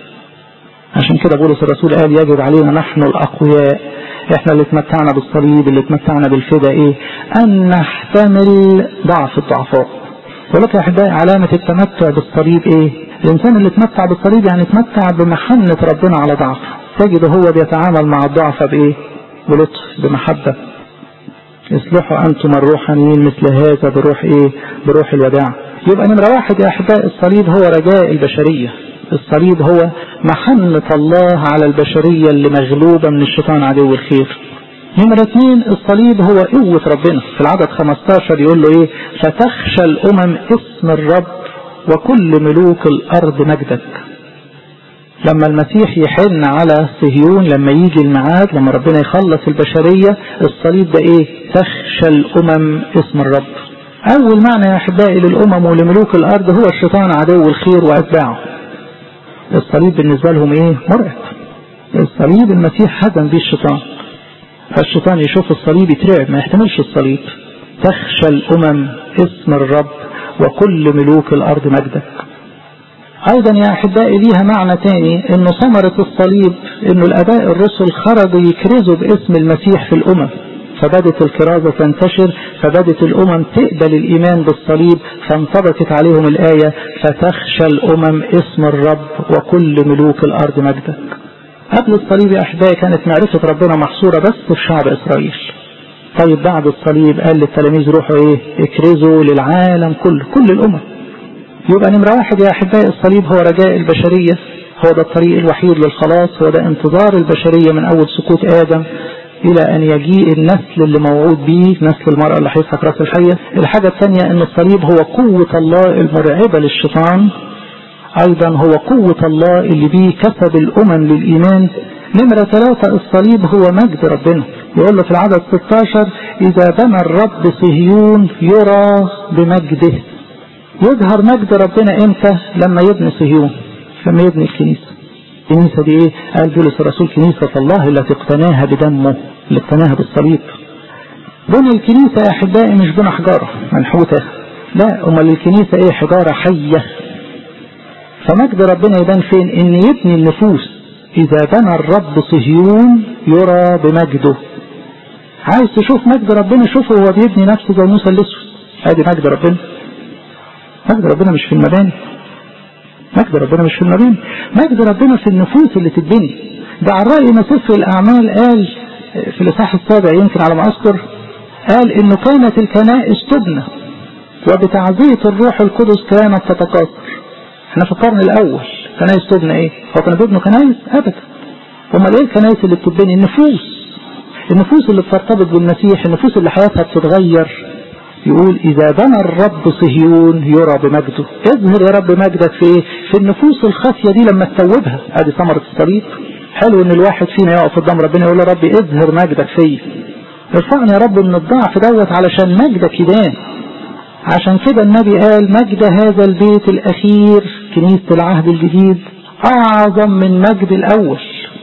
عشان كده بولس الرسول قال يجب علينا نحن الأقوياء احنا اللي اتمتعنا بالصليب اللي اتمتعنا بالفدا ايه ان نحتمل ضعف الضعفاء ولك يا احبائي علامة التمتع بالصليب ايه الانسان اللي اتمتع بالصليب يعني اتمتع بمحنة ربنا على ضعفه تجد هو بيتعامل مع الضعف بايه بلطف بمحبة اصلحوا انتم الروحانيين مثل هذا بروح ايه بروح الوداع يبقى نمرة واحد يا احبائي الصليب هو رجاء البشرية الصليب هو محنة الله على البشرية اللي مغلوبة من الشيطان عدو الخير نمرة اثنين الصليب هو قوة ربنا في العدد 15 يقول له ايه فتخشى الامم اسم الرب وكل ملوك الارض مجدك لما المسيح يحن على صهيون لما يجي الميعاد لما ربنا يخلص البشرية الصليب ده ايه تخشى الامم اسم الرب اول معنى يا احبائي للامم ولملوك الارض هو الشيطان عدو الخير واتباعه الصليب بالنسبة لهم ايه مرعب الصليب المسيح هزم بيه الشيطان فالشيطان يشوف الصليب يترعب ما يحتملش الصليب تخشى الامم اسم الرب وكل ملوك الارض مجدك ايضا يا احبائي ليها معنى تاني انه ثمرة الصليب انه الاباء الرسل خرجوا يكرزوا باسم المسيح في الامم فبدت الكرازة تنتشر فبدت الأمم تقبل الإيمان بالصليب فانطبقت عليهم الآية فتخشى الأمم اسم الرب وكل ملوك الأرض مجدك قبل الصليب يا أحبائي كانت معرفة ربنا محصورة بس في شعب إسرائيل طيب بعد الصليب قال للتلاميذ روحوا ايه اكرزوا للعالم كله كل الأمم يبقى نمرة واحد يا أحبائي الصليب هو رجاء البشرية هو ده الطريق الوحيد للخلاص هو ده انتظار البشرية من أول سقوط آدم إلى أن يجيء النسل اللي موعود به نسل المرأة اللي هيسحق رأس الحية الحاجة الثانية أن الصليب هو قوة الله المرعبة للشيطان أيضا هو قوة الله اللي بيه كسب الأمم للإيمان نمرة ثلاثة الصليب هو مجد ربنا يقول له في العدد 16 إذا بنى الرب صهيون يرى بمجده يظهر مجد ربنا امتى لما يبني صهيون لما يبني الكنيسة الكنيسة دي ايه قال بولس الرسول كنيسة الله التي اقتناها بدمه اللي اقتناها بالصليب بنى الكنيسة يا احبائي مش بنى حجارة منحوتة لا امال الكنيسة ايه حجارة حية فمجد ربنا يبان فين ان يبني النفوس اذا بنى الرب صهيون يرى بمجده عايز تشوف مجد ربنا شوفه هو بيبني نفسه زي موسى الاسود ادي مجد ربنا مجد ربنا مش في المباني مجد ربنا مش في المباني مجد ربنا في النفوس اللي تتبني ده على رأي ما سفر الأعمال قال في الإصحاح السابع يمكن على ما أذكر قال إنه كانت الكنائس تبنى وبتعزية الروح القدس كانت تتكاثر احنا في القرن الأول كنائس تبنى إيه؟ هو كانوا بيبنوا كنائس؟ أبدا أمال إيه الكنائس اللي بتبني؟ النفوس النفوس اللي بترتبط بالمسيح النفوس اللي حياتها بتتغير يقول إذا بنى الرب صهيون يرى بمجده اظهر يا رب مجدك في إيه؟ في النفوس الخافية دي لما تتوبها ادي ثمرة الصليب حلو ان الواحد فينا يقف قدام ربنا يقول يا رب اظهر مجدك فيا ارفعني يا رب من الضعف دوت علشان مجدك يبان عشان كده النبي قال مجد هذا البيت الاخير كنيسة العهد الجديد اعظم من مجد الاول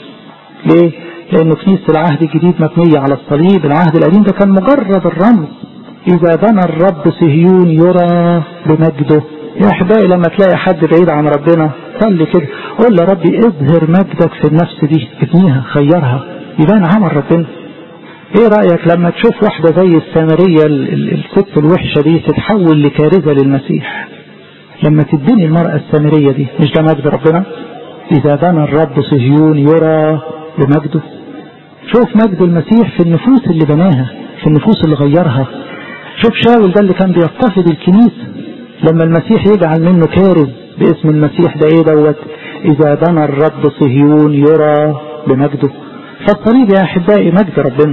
ليه لانه كنيسة العهد الجديد مبنية على الصليب العهد القديم ده كان مجرد الرمز اذا بنى الرب صهيون يرى بمجده يا احبائي لما تلاقي حد بعيد عن ربنا صلي كده قول يا ربي اظهر مجدك في النفس دي ابنيها خيرها يبان عمل ربنا ايه رأيك لما تشوف واحدة زي السامرية الست الوحشة دي تتحول لكارثة للمسيح لما تديني المرأة السامرية دي مش ده مجد ربنا اذا بنى الرب صهيون يرى بمجده شوف مجد المسيح في النفوس اللي بناها في النفوس اللي غيرها شوف شاول ده اللي كان بيضطهد الكنيسة لما المسيح يجعل منه كارث باسم المسيح ده ايه دوت اذا بنى الرب صهيون يرى بمجده فالصليب يا احبائي مجد ربنا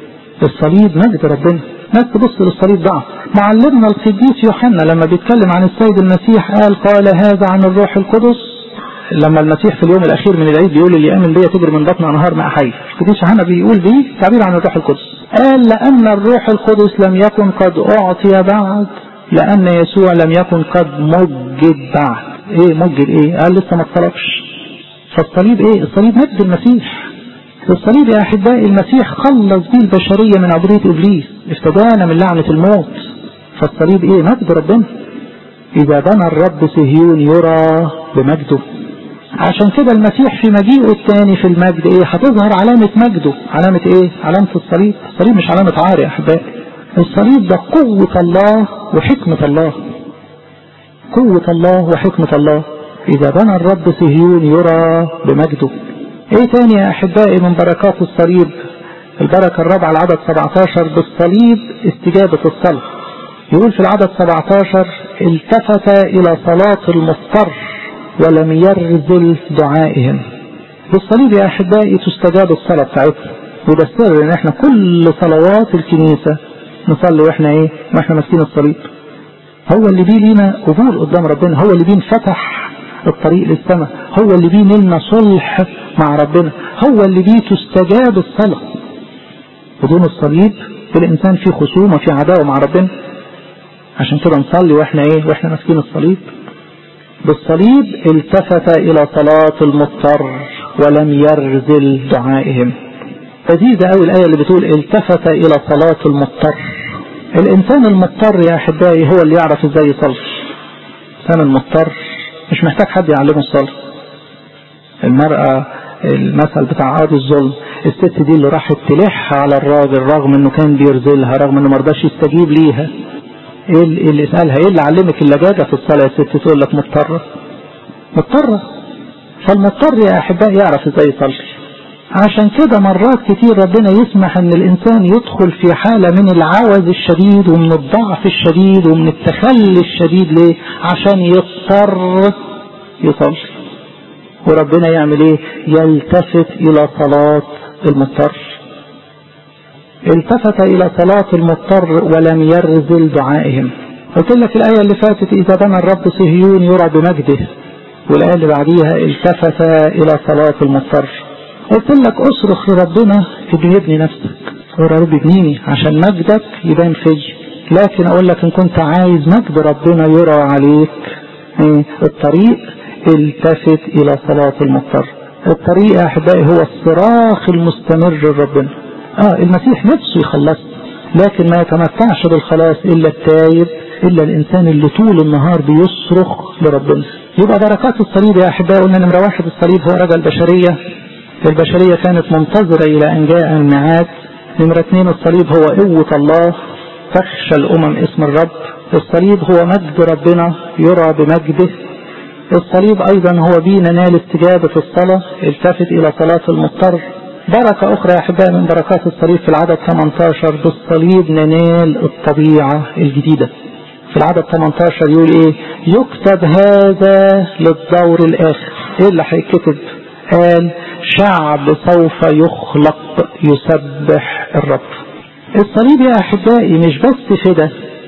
الصليب مجد ربنا ناس تبص للصليب ضعف معلمنا القديس يوحنا لما بيتكلم عن السيد المسيح قال قال هذا عن الروح القدس لما المسيح في اليوم الاخير من العيد بيقول اللي يامن بيا تجري من بطن انهار ماء حي القديس يوحنا بيقول دي تعبير عن الروح القدس قال لان الروح القدس لم يكن قد اعطي بعد لان يسوع لم يكن قد مجد بعد ايه مجد ايه قال لسه ما اتصلبش فالصليب ايه الصليب مجد المسيح الصليب يا احبائي المسيح خلص بيه البشريه من عبوديه ابليس افتدانا من لعنه الموت فالصليب ايه مجد ربنا اذا بنى الرب صهيون يرى بمجده عشان كده المسيح في مجيئه الثاني في المجد ايه هتظهر علامة مجده علامة ايه علامة الصليب الصليب مش علامة عار يا احبائي الصليب ده قوة الله وحكمة الله قوة الله وحكمة الله اذا بنى الرب صهيون يرى بمجده ايه تاني يا احبائي من بركات الصليب البركة الرابعة العدد 17 بالصليب استجابة الصلاة يقول في العدد 17 التفت الى صلاة المضطر ولم يرذل دعائهم بالصليب يا احبائي تستجاب الصلاة بتاعتنا وده السر ان احنا كل صلوات الكنيسة نصلي واحنا ايه واحنا ماسكين الصليب هو اللي بيه لينا قبول قدام ربنا هو اللي بيه فتح الطريق للسماء هو اللي بيه نلنا صلح مع ربنا هو اللي بيه تستجاب الصلاة بدون الصليب الانسان فيه خصومة في عداوة مع ربنا عشان كده نصلي واحنا ايه واحنا ماسكين الصليب بالصليب التفت الى صلاة المضطر ولم يرذل دعائهم لذيذة قوي الآية اللي بتقول التفت الى صلاة المضطر الانسان المضطر يا احبائي هو اللي يعرف ازاي يصلي الانسان المضطر مش محتاج حد يعلمه الصلاة المرأة المثل بتاع قاضي الظلم الست دي اللي راحت تلح على الراجل رغم انه كان بيرزلها رغم انه مرضاش يستجيب ليها ايه اللي يسألها ايه اللي علمك اللجاجة في الصلاة يا ست تقول لك مضطرة مضطرة فالمضطر يا احبائي يعرف ازاي يصلي عشان كده مرات كتير ربنا يسمح ان الانسان يدخل في حالة من العوز الشديد ومن الضعف الشديد ومن التخلي الشديد ليه عشان يضطر يصلي وربنا يعمل ايه يلتفت الى صلاة المضطر التفت الى صلاة المضطر ولم يرذل دعائهم قلت لك الاية اللي فاتت اذا بنى الرب صهيون يرى بمجده والاية اللي بعديها التفت الى صلاة المضطر قلت لك اصرخ لربنا انه يبني نفسك قول يا رب ابنيني عشان مجدك يبان في لكن اقول لك ان كنت عايز مجد ربنا يرى عليك الطريق التفت الى صلاة المضطر الطريق يا احبائي هو الصراخ المستمر لربنا اه المسيح نفسه يخلص لكن ما يتمتعش بالخلاص الا التايب الا الانسان اللي طول النهار بيصرخ لربنا يبقى بركات الصليب يا احبائي قلنا نمره واحد الصليب هو رجا البشريه البشريه كانت منتظره الى ان جاء الميعاد نمره اثنين الصليب هو قوه الله تخشى الامم اسم الرب الصليب هو مجد ربنا يرى بمجده الصليب ايضا هو بينا نال استجابه الصلاه التفت الى صلاه المضطر بركة أخرى يا أحبائي من بركات الصليب في العدد 18 بالصليب ننال الطبيعة الجديدة في العدد 18 يقول إيه يكتب هذا للدور الآخر إيه اللي هيتكتب قال شعب سوف يخلق يسبح الرب الصليب يا أحبائي مش بس فدا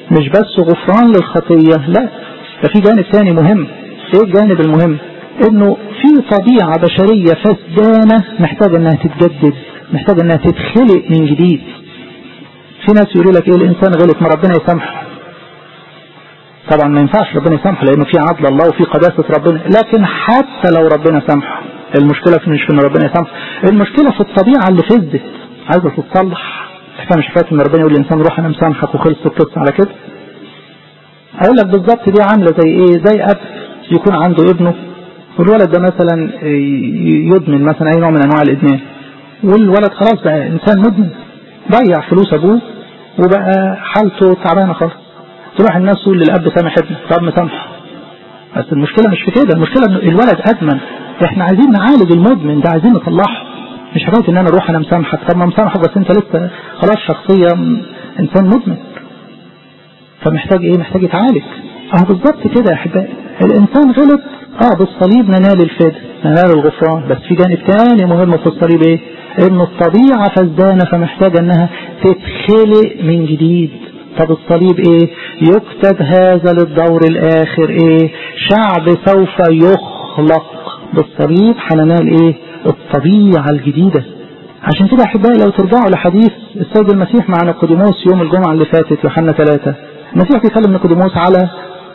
مش بس غفران للخطية لا ده في جانب ثاني مهم ايه الجانب المهم انه في طبيعة بشرية فسدانة محتاجة انها تتجدد محتاجة انها تتخلق من جديد في ناس يقولوا لك ايه الانسان غلط ما ربنا يسامحه طبعا ما ينفعش ربنا يسامحه لانه في عدل الله وفي قداسة ربنا لكن حتى لو ربنا سامحه المشكلة في مش في ان ربنا يسامحه المشكلة في الطبيعة اللي فسدت عايزة تتصلح احنا مش حكاية ان ربنا يقول للانسان روح انا مسامحك وخلص القصة على كده اقول لك بالظبط دي عاملة زي ايه زي اب يكون عنده ابنه والولد ده مثلا يدمن مثلا اي نوع من انواع الادمان والولد خلاص بقى انسان مدمن ضيع فلوس ابوه وبقى حالته تعبانه خالص تروح الناس تقول للاب سامح ابنه طب مسامحه بس المشكله مش في كده المشكله ان الولد ادمن احنا عايزين نعالج المدمن ده عايزين نصلحه مش حكايه ان انا اروح انا مسامحك طب ما مسامحك بس انت لسه خلاص شخصيه انسان مدمن فمحتاج ايه محتاج يتعالج اه بالظبط كده يا احبائي الانسان غلط اه بالصليب ننال الفداء ننال الغفران بس في جانب تاني مهم في الصليب ايه ان الطبيعة فسدانة فمحتاجة انها تتخلق من جديد طب الصليب ايه يكتب هذا للدور الاخر ايه شعب سوف يخلق بالصليب هننال ايه الطبيعة الجديدة عشان كده احبائي لو ترجعوا لحديث السيد المسيح مع نيقوديموس يوم الجمعة اللي فاتت يوحنا ثلاثة المسيح بيكلم نيقوديموس على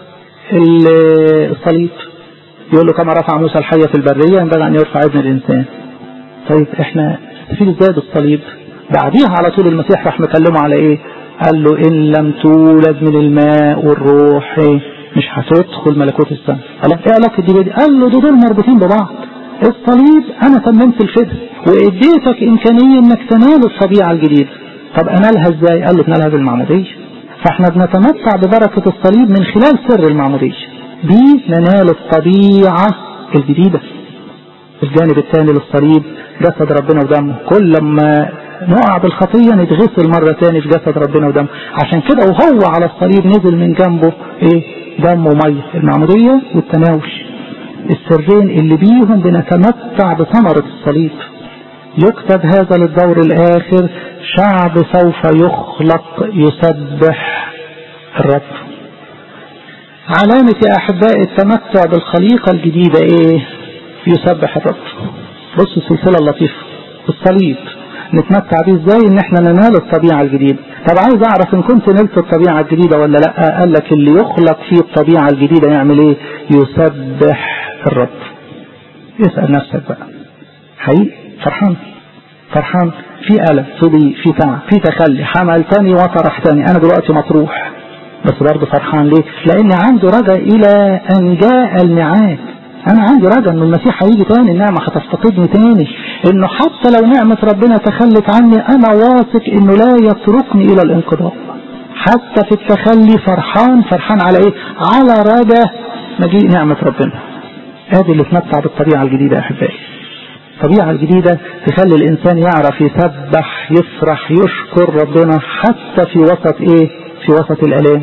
الصليب يقول له كما رفع موسى الحية في البرية ينبغي أن يرفع ابن الإنسان طيب احنا نستفيد ازاي بالصليب بعديها على طول المسيح راح مكلمه على ايه قال له ان لم تولد من الماء والروح ايه مش هتدخل ملكوت السماء قال ايه علاقه دي بدي قال له دول مربوطين ببعض الصليب انا تممت الفداء واديتك امكانيه انك تنال الطبيعه الجديده طب انالها ازاي قال له تنالها بالمعموديه فاحنا بنتمتع ببركه الصليب من خلال سر المعموديه دي ننال الطبيعه الجديده الجانب الثاني للصليب جسد ربنا ودمه كل لما نقع بالخطية نتغسل مرة تاني في جسد ربنا ودمه عشان كده وهو على الصليب نزل من جنبه ايه دم ومية المعمودية والتناول السرين اللي بيهم بنتمتع بثمرة الصليب يكتب هذا للدور الآخر شعب سوف يخلق يسبح الرب علامة يا أحبائي التمتع بالخليقة الجديدة إيه؟ يسبح الرب بصوا السلسلة اللطيفة الصليب نتمتع بيه ازاي ان احنا ننال الطبيعة الجديدة طب عايز اعرف ان كنت نلت الطبيعة الجديدة ولا لا قال لك اللي يخلق فيه الطبيعة الجديدة يعمل ايه يسبح الرب اسأل نفسك بقى حقيقي فرحان فرحان في ألم في ضيق في تعب في تخلي حملتني وطرحتني انا دلوقتي مطروح بس برضه فرحان ليه لان عنده رجاء الى ان جاء الميعاد انا عندي رجاء ان المسيح هيجي تاني النعمه هتفتقدني تاني انه حتى لو نعمه ربنا تخلت عني انا واثق انه لا يتركني الى الانقضاء حتى في التخلي فرحان فرحان على ايه على رجاء مجيء نعمه ربنا ادي اللي اتمتع بالطبيعه الجديده يا احبائي الطبيعه الجديده تخلي الانسان يعرف يسبح يفرح يشكر ربنا حتى في وسط ايه في وسط الالام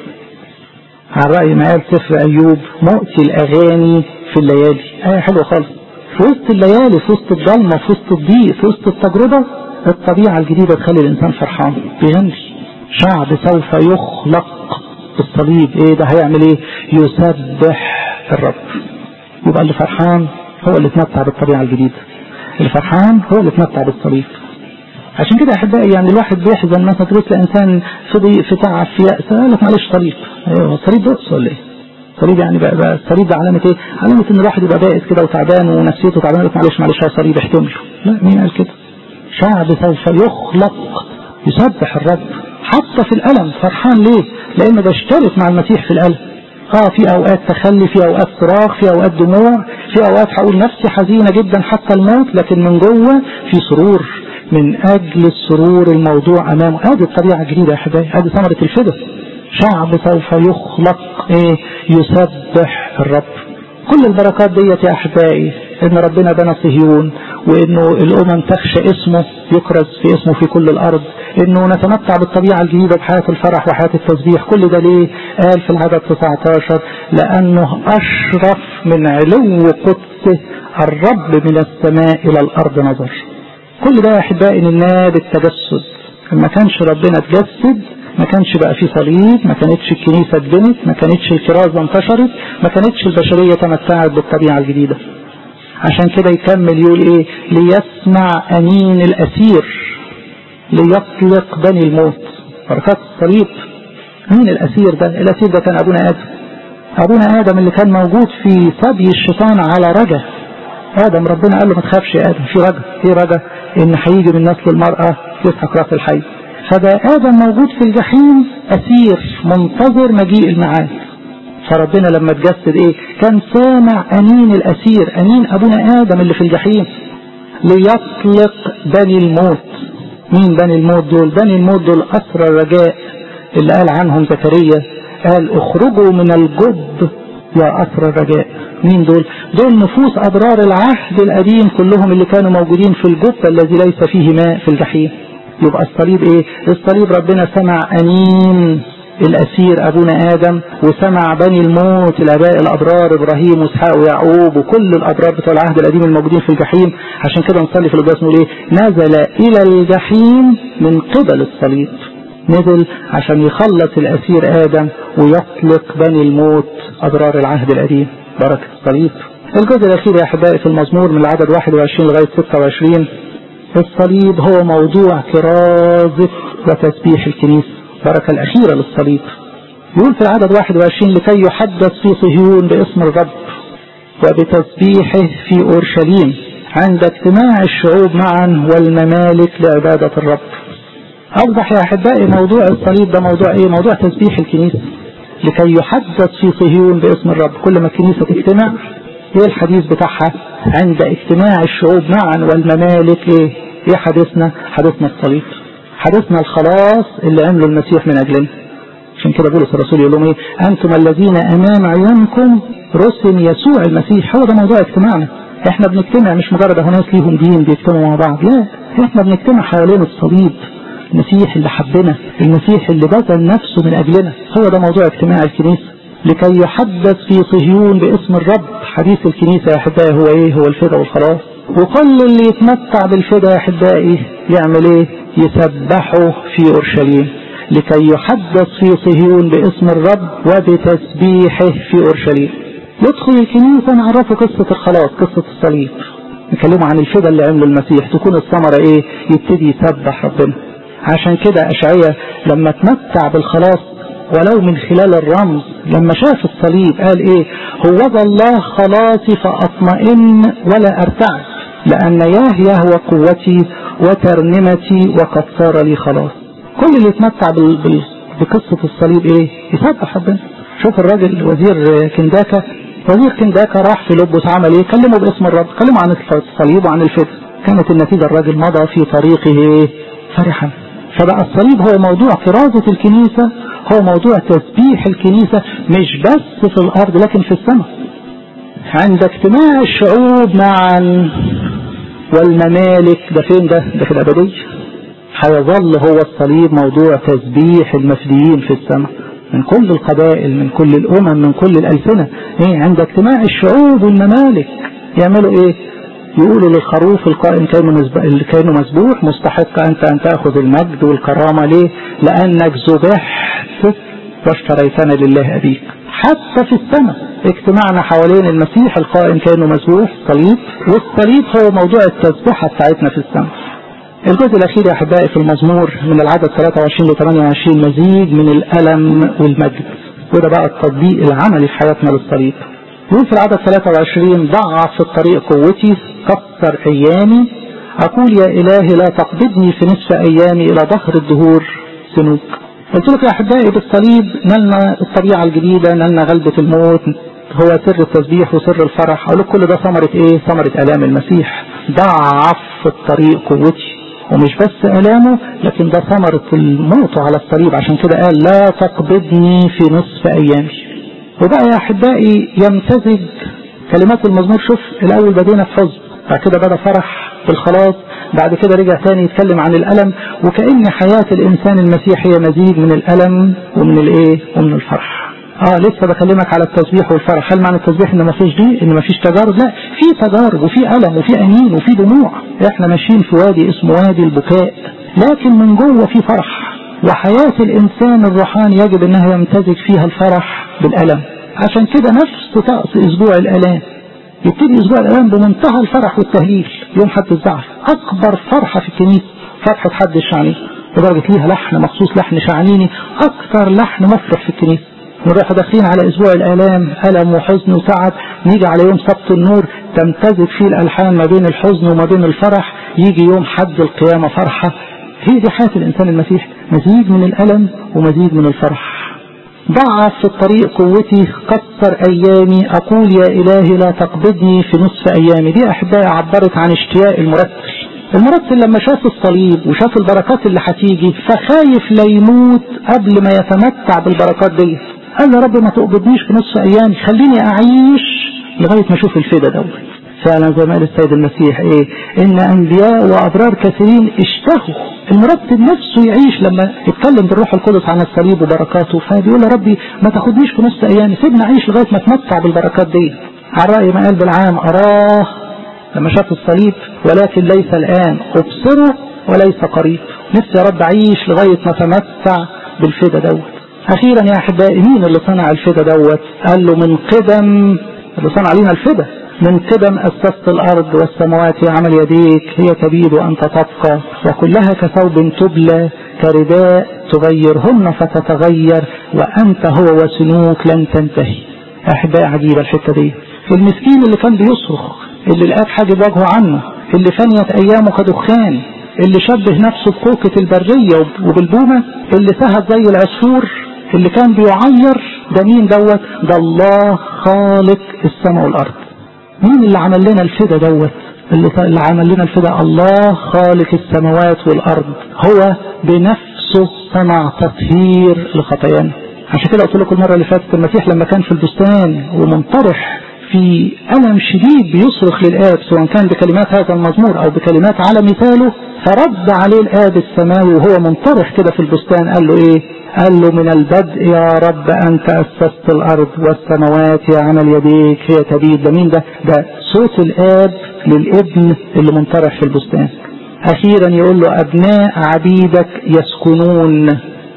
على رأي ما قال سفر أيوب مؤتي الأغاني في الليالي آية حلوة خالص في وسط الليالي في وسط الضلمة في وسط الضيق في وسط التجربة الطبيعة الجديدة تخلي الإنسان فرحان بيغني شعب سوف يخلق بالصليب ايه ده هيعمل ايه يسبح الرب يبقى اللي فرحان هو اللي اتمتع بالطبيعة الجديدة الفرحان هو اللي اتمتع بالصليب عشان كده احبائي يعني الواحد بيحزن مثلا تبص لانسان في ضيق في تعب في يأس قال لك معلش صليب ايوه الصليب بؤس ولا ايه؟ الصليب يعني بقى, بقى الصليب ده علامة ايه؟ علامة ان الواحد يبقى بائس كده وتعبان ونفسيته تعبانه يقول معلش معلش هو صليب احتمله لا مين قال كده؟ شعب سوف يخلق يسبح الرب حتى في الألم فرحان ليه؟ لأنه بشترك مع المسيح في الألم اه في اوقات تخلي في اوقات صراخ في اوقات دموع في اوقات هقول نفسي حزينه جدا حتى الموت لكن من جوه في سرور من اجل السرور الموضوع امامه هذه الطبيعه الجديده يا حبايبي هذه ثمره الفدا شعب سوف يخلق ايه يسبح الرب كل البركات ديت يا احبائي ان ربنا بنى صهيون وانه الامم تخشى اسمه يكرز في اسمه في كل الارض انه نتمتع بالطبيعه الجديده بحياه الفرح وحياه التسبيح كل ده ليه قال في العدد 19 لانه اشرف من علو قدسه الرب من السماء الى الارض نظر كل ده يا احبائي ننال التجسد ما كانش ربنا تجسد ما كانش بقى في صليب ما كانتش الكنيسة اتبنت ما كانتش الكرازة انتشرت ما كانتش البشرية تمتعت بالطبيعة الجديدة عشان كده يكمل يقول ايه ليسمع انين الاسير ليطلق بني الموت بركات الصليب مين الاسير ده الاسير ده كان ابونا ادم ابونا ادم اللي كان موجود في ثدي الشيطان على رجا ادم ربنا قال له ما تخافش يا ادم في رجا في رجا ان هيجي من نسل المرأة يسحق راس الحي فده ادم موجود في الجحيم اسير منتظر مجيء الميعاد فربنا لما اتجسد ايه كان سامع انين الاسير انين ابونا ادم اللي في الجحيم ليطلق بني الموت مين بني الموت دول بني الموت دول اسرى الرجاء اللي قال عنهم زكريا قال اخرجوا من الجب يا اسرى الرجاء مين دول دول نفوس ابرار العهد القديم كلهم اللي كانوا موجودين في الجب الذي ليس فيه ماء في الجحيم يبقى الصليب ايه الصليب ربنا سمع انين الأسير أبونا آدم وسمع بني الموت الآباء الأبرار إبراهيم وإسحاق ويعقوب وكل الأبرار بتوع العهد القديم الموجودين في الجحيم عشان كده نصلي في القداس نقول إيه نزل إلى الجحيم من قبل الصليب نزل عشان يخلص الأسير آدم ويطلق بني الموت أبرار العهد القديم بركة الصليب الجزء الأخير يا أحبائي في المزمور من العدد 21 لغاية 26 الصليب هو موضوع كرازة وتسبيح الكنيسة البركة الأخيرة للصليب يقول في العدد 21 لكي يحدث في صهيون باسم الرب وبتسبيحه في أورشليم عند اجتماع الشعوب معا والممالك لعبادة الرب أوضح يا أحبائي موضوع الصليب ده موضوع إيه موضوع تسبيح الكنيسة لكي يحدث في صهيون باسم الرب كل ما الكنيسة تجتمع ايه الحديث بتاعها عند اجتماع الشعوب معا والممالك ايه ايه حديثنا حديثنا الصليب حدثنا الخلاص اللي عمله المسيح من أجلنا عشان كده بولس الرسول يقول لهم ايه أنتم الذين أمام عيونكم رسم يسوع المسيح هو ده موضوع اجتماعنا احنا بنجتمع مش مجرد اهو ناس ليهم دين بيجتمعوا مع بعض لا احنا بنجتمع حوالين الصليب المسيح اللي حبنا المسيح اللي بذل نفسه من أجلنا هو ده موضوع اجتماع الكنيسة لكي يحدث في صهيون باسم الرب حديث الكنيسة يا أحبائي هو ايه هو الفدا والخلاص وكل اللي يتمتع بالفدا يا أحبائي يعمل ايه يسبحوا في أورشليم لكي يحدث في صهيون باسم الرب وبتسبيحه في أورشليم يدخل الكنيسة نعرفه قصة الخلاص قصة الصليب نكلمه عن الفدا اللي عمله المسيح تكون الثمرة ايه يبتدي يسبح ربنا عشان كده أشعية لما تمتع بالخلاص ولو من خلال الرمز لما شاف الصليب قال ايه هو ذا الله خلاصي فأطمئن ولا أرتعد لأن ياه يهوى قوتي وترنمتي وقد صار لي خلاص كل اللي يتمتع بال... بال... بقصة الصليب ايه يسبح ربنا شوف الراجل وزير كنداكا وزير كنداكا راح في لبس عمل ايه كلمه باسم الرب كلمه عن الصليب وعن الفدى كانت النتيجة الراجل مضى في طريقه ايه فرحا فبقى الصليب هو موضوع كرازة الكنيسة هو موضوع تسبيح الكنيسة مش بس في الأرض لكن في السماء عند اجتماع الشعوب معا والممالك ده فين ده ده في الأبدية هيظل هو الصليب موضوع تسبيح المفديين في السماء من كل القبائل من كل الأمم من كل الألسنة إيه عند اجتماع الشعوب والممالك يعملوا إيه يقولوا للخروف القائم كانه مسبوح مستحق أنت أن تأخذ المجد والكرامة ليه لأنك ذبحت واشتريتنا لله أبيك حتى في السماء اجتماعنا حوالين المسيح القائم كانه مسبوح صليب والصليب هو موضوع التسبيحة بتاعتنا في السماء الجزء الأخير يا أحبائي في المزمور من العدد 23 ل 28 مزيج من الألم والمجد وده بقى التطبيق العملي في حياتنا للصليب يقول في العدد 23 ضعف في الطريق قوتي كسر أيامي أقول يا إلهي لا تقبضني في نصف أيامي إلى ظهر الدهور سنوك قلت لك يا أحبائي بالصليب نلنا الطبيعة الجديدة نلنا غلبة الموت هو سر التسبيح وسر الفرح أقول لك كل ده ثمرة إيه ثمرة آلام المسيح ضعف في الطريق قوتي ومش بس آلامه لكن ده ثمرة الموت على الصليب عشان كده قال لا تقبضني في نصف أيامي وبقى يا أحبائي يمتزج كلمات المزمور شوف الأول بدينا في حزن بعد كده بدأ فرح بالخلاص بعد كده رجع تاني يتكلم عن الألم وكأن حياة الإنسان المسيحي هي مزيج من الألم ومن الإيه ومن الفرح اه لسه بكلمك على التسبيح والفرح هل معنى التسبيح ان مفيش دي ان مفيش تجارب لا في تجارب وفي ألم وفي أنين وفي دموع احنا ماشيين في وادي اسمه وادي البكاء لكن من جوه في فرح وحياة الإنسان الروحاني يجب أنها يمتزج فيها الفرح بالألم عشان كده نفس طقس أسبوع الآلام يبتدي أسبوع الآلام بمنتهى الفرح والتهليل يوم حد الزعل أكبر فرحة في الكنيسة فرحة حد الشعنين لدرجة ليها لحن مخصوص لحن شعنيني أكثر لحن مفرح في الكنيسة نروح داخلين على أسبوع الآلام ألم وحزن وتعب نيجي على يوم سبت النور تمتزج فيه الألحان ما بين الحزن وما بين الفرح يجي يوم حد القيامة فرحة هي دي حياة الإنسان المسيحي مزيج من الألم ومزيج من الفرح ضعف في الطريق قوتي كثر أيامي أقول يا إلهي لا تقبضني في نصف أيامي دي أحبائي عبرت عن اشتياق المرتل المرتل لما شاف الصليب وشاف البركات اللي هتيجي فخايف لا يموت قبل ما يتمتع بالبركات دي قال يا رب ما تقبضنيش في نصف أيامي خليني أعيش لغاية ما أشوف الفدا دوت فعلا زي ما قال السيد المسيح ايه ان انبياء وابرار كثيرين اشتهوا المرتب نفسه يعيش لما يتكلم بالروح القدس عن الصليب وبركاته فبيقول يا ربي ما تاخدنيش في نص ايامي سيبني اعيش لغايه ما اتمتع بالبركات دي على راي ما قال بالعام اراه لما شاف الصليب ولكن ليس الان ابصره وليس قريب نفسي يا رب اعيش لغايه ما اتمتع بالفدا دوت اخيرا يا احبائي مين اللي صنع الفدا دوت قال له من قدم اللي صنع لينا الفدا من قدم أسست الأرض والسماوات عمل يديك هي تبيد وأنت تبقى وكلها كثوب تبلى كرداء تغيرهن فتتغير وأنت هو وسنوك لن تنتهي أحباء عجيبة الحتة دي المسكين اللي كان بيصرخ اللي الآب حاجب وجهه عنه اللي فنيت أيامه كدخان اللي شبه نفسه بكوكة البرية وبالبومة اللي سهد زي العصفور اللي كان بيعير ده مين دوت ده الله خالق السماء والأرض مين اللي عمل لنا الفدا دوت اللي, اللي عمل لنا الفدا الله خالق السماوات والارض هو بنفسه صنع تطهير لخطايانا عشان كده قلت لكم المره اللي فاتت المسيح لما كان في البستان ومنطرح في ألم شديد بيصرخ للآب سواء كان بكلمات هذا المزمور أو بكلمات على مثاله فرد عليه الآب السماوي وهو منطرح كده في البستان قال له إيه؟ قال له من البدء يا رب أنت أسست الأرض والسماوات يا عمل يديك هي تبيد ده مين ده؟ ده صوت الآب للابن اللي منطرح في البستان أخيرا يقول له أبناء عبيدك يسكنون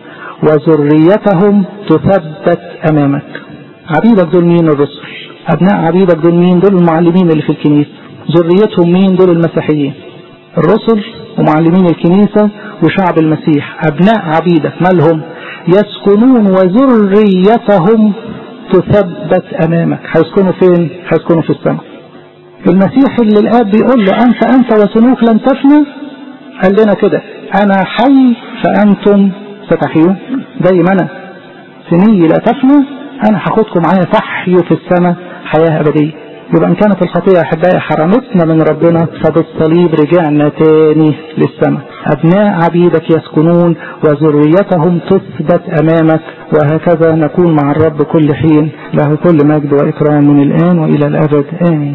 وذريتهم تثبت أمامك عبيدك دول مين الرسل أبناء عبيدك دول مين دول المعلمين اللي في الكنيسة ذريتهم مين دول المسيحيين الرسل ومعلمين الكنيسة وشعب المسيح أبناء عبيدك مالهم يسكنون وذريتهم تثبت أمامك هيسكنوا فين هيسكنوا في السماء المسيح اللي الآب بيقول له أنت أنت وسنوك لن تفنى قال لنا كده أنا حي فأنتم ستحيون زي ما أنا سني لا تفنى أنا هاخدكم معايا تحيوا في السماء حياة أبدية يبقى إن كانت الخطيئة أحبائي حرمتنا من ربنا فبالصليب رجعنا تاني للسماء أبناء عبيدك يسكنون وذريتهم تثبت أمامك وهكذا نكون مع الرب كل حين له كل مجد وإكرام من الآن وإلى الأبد آمين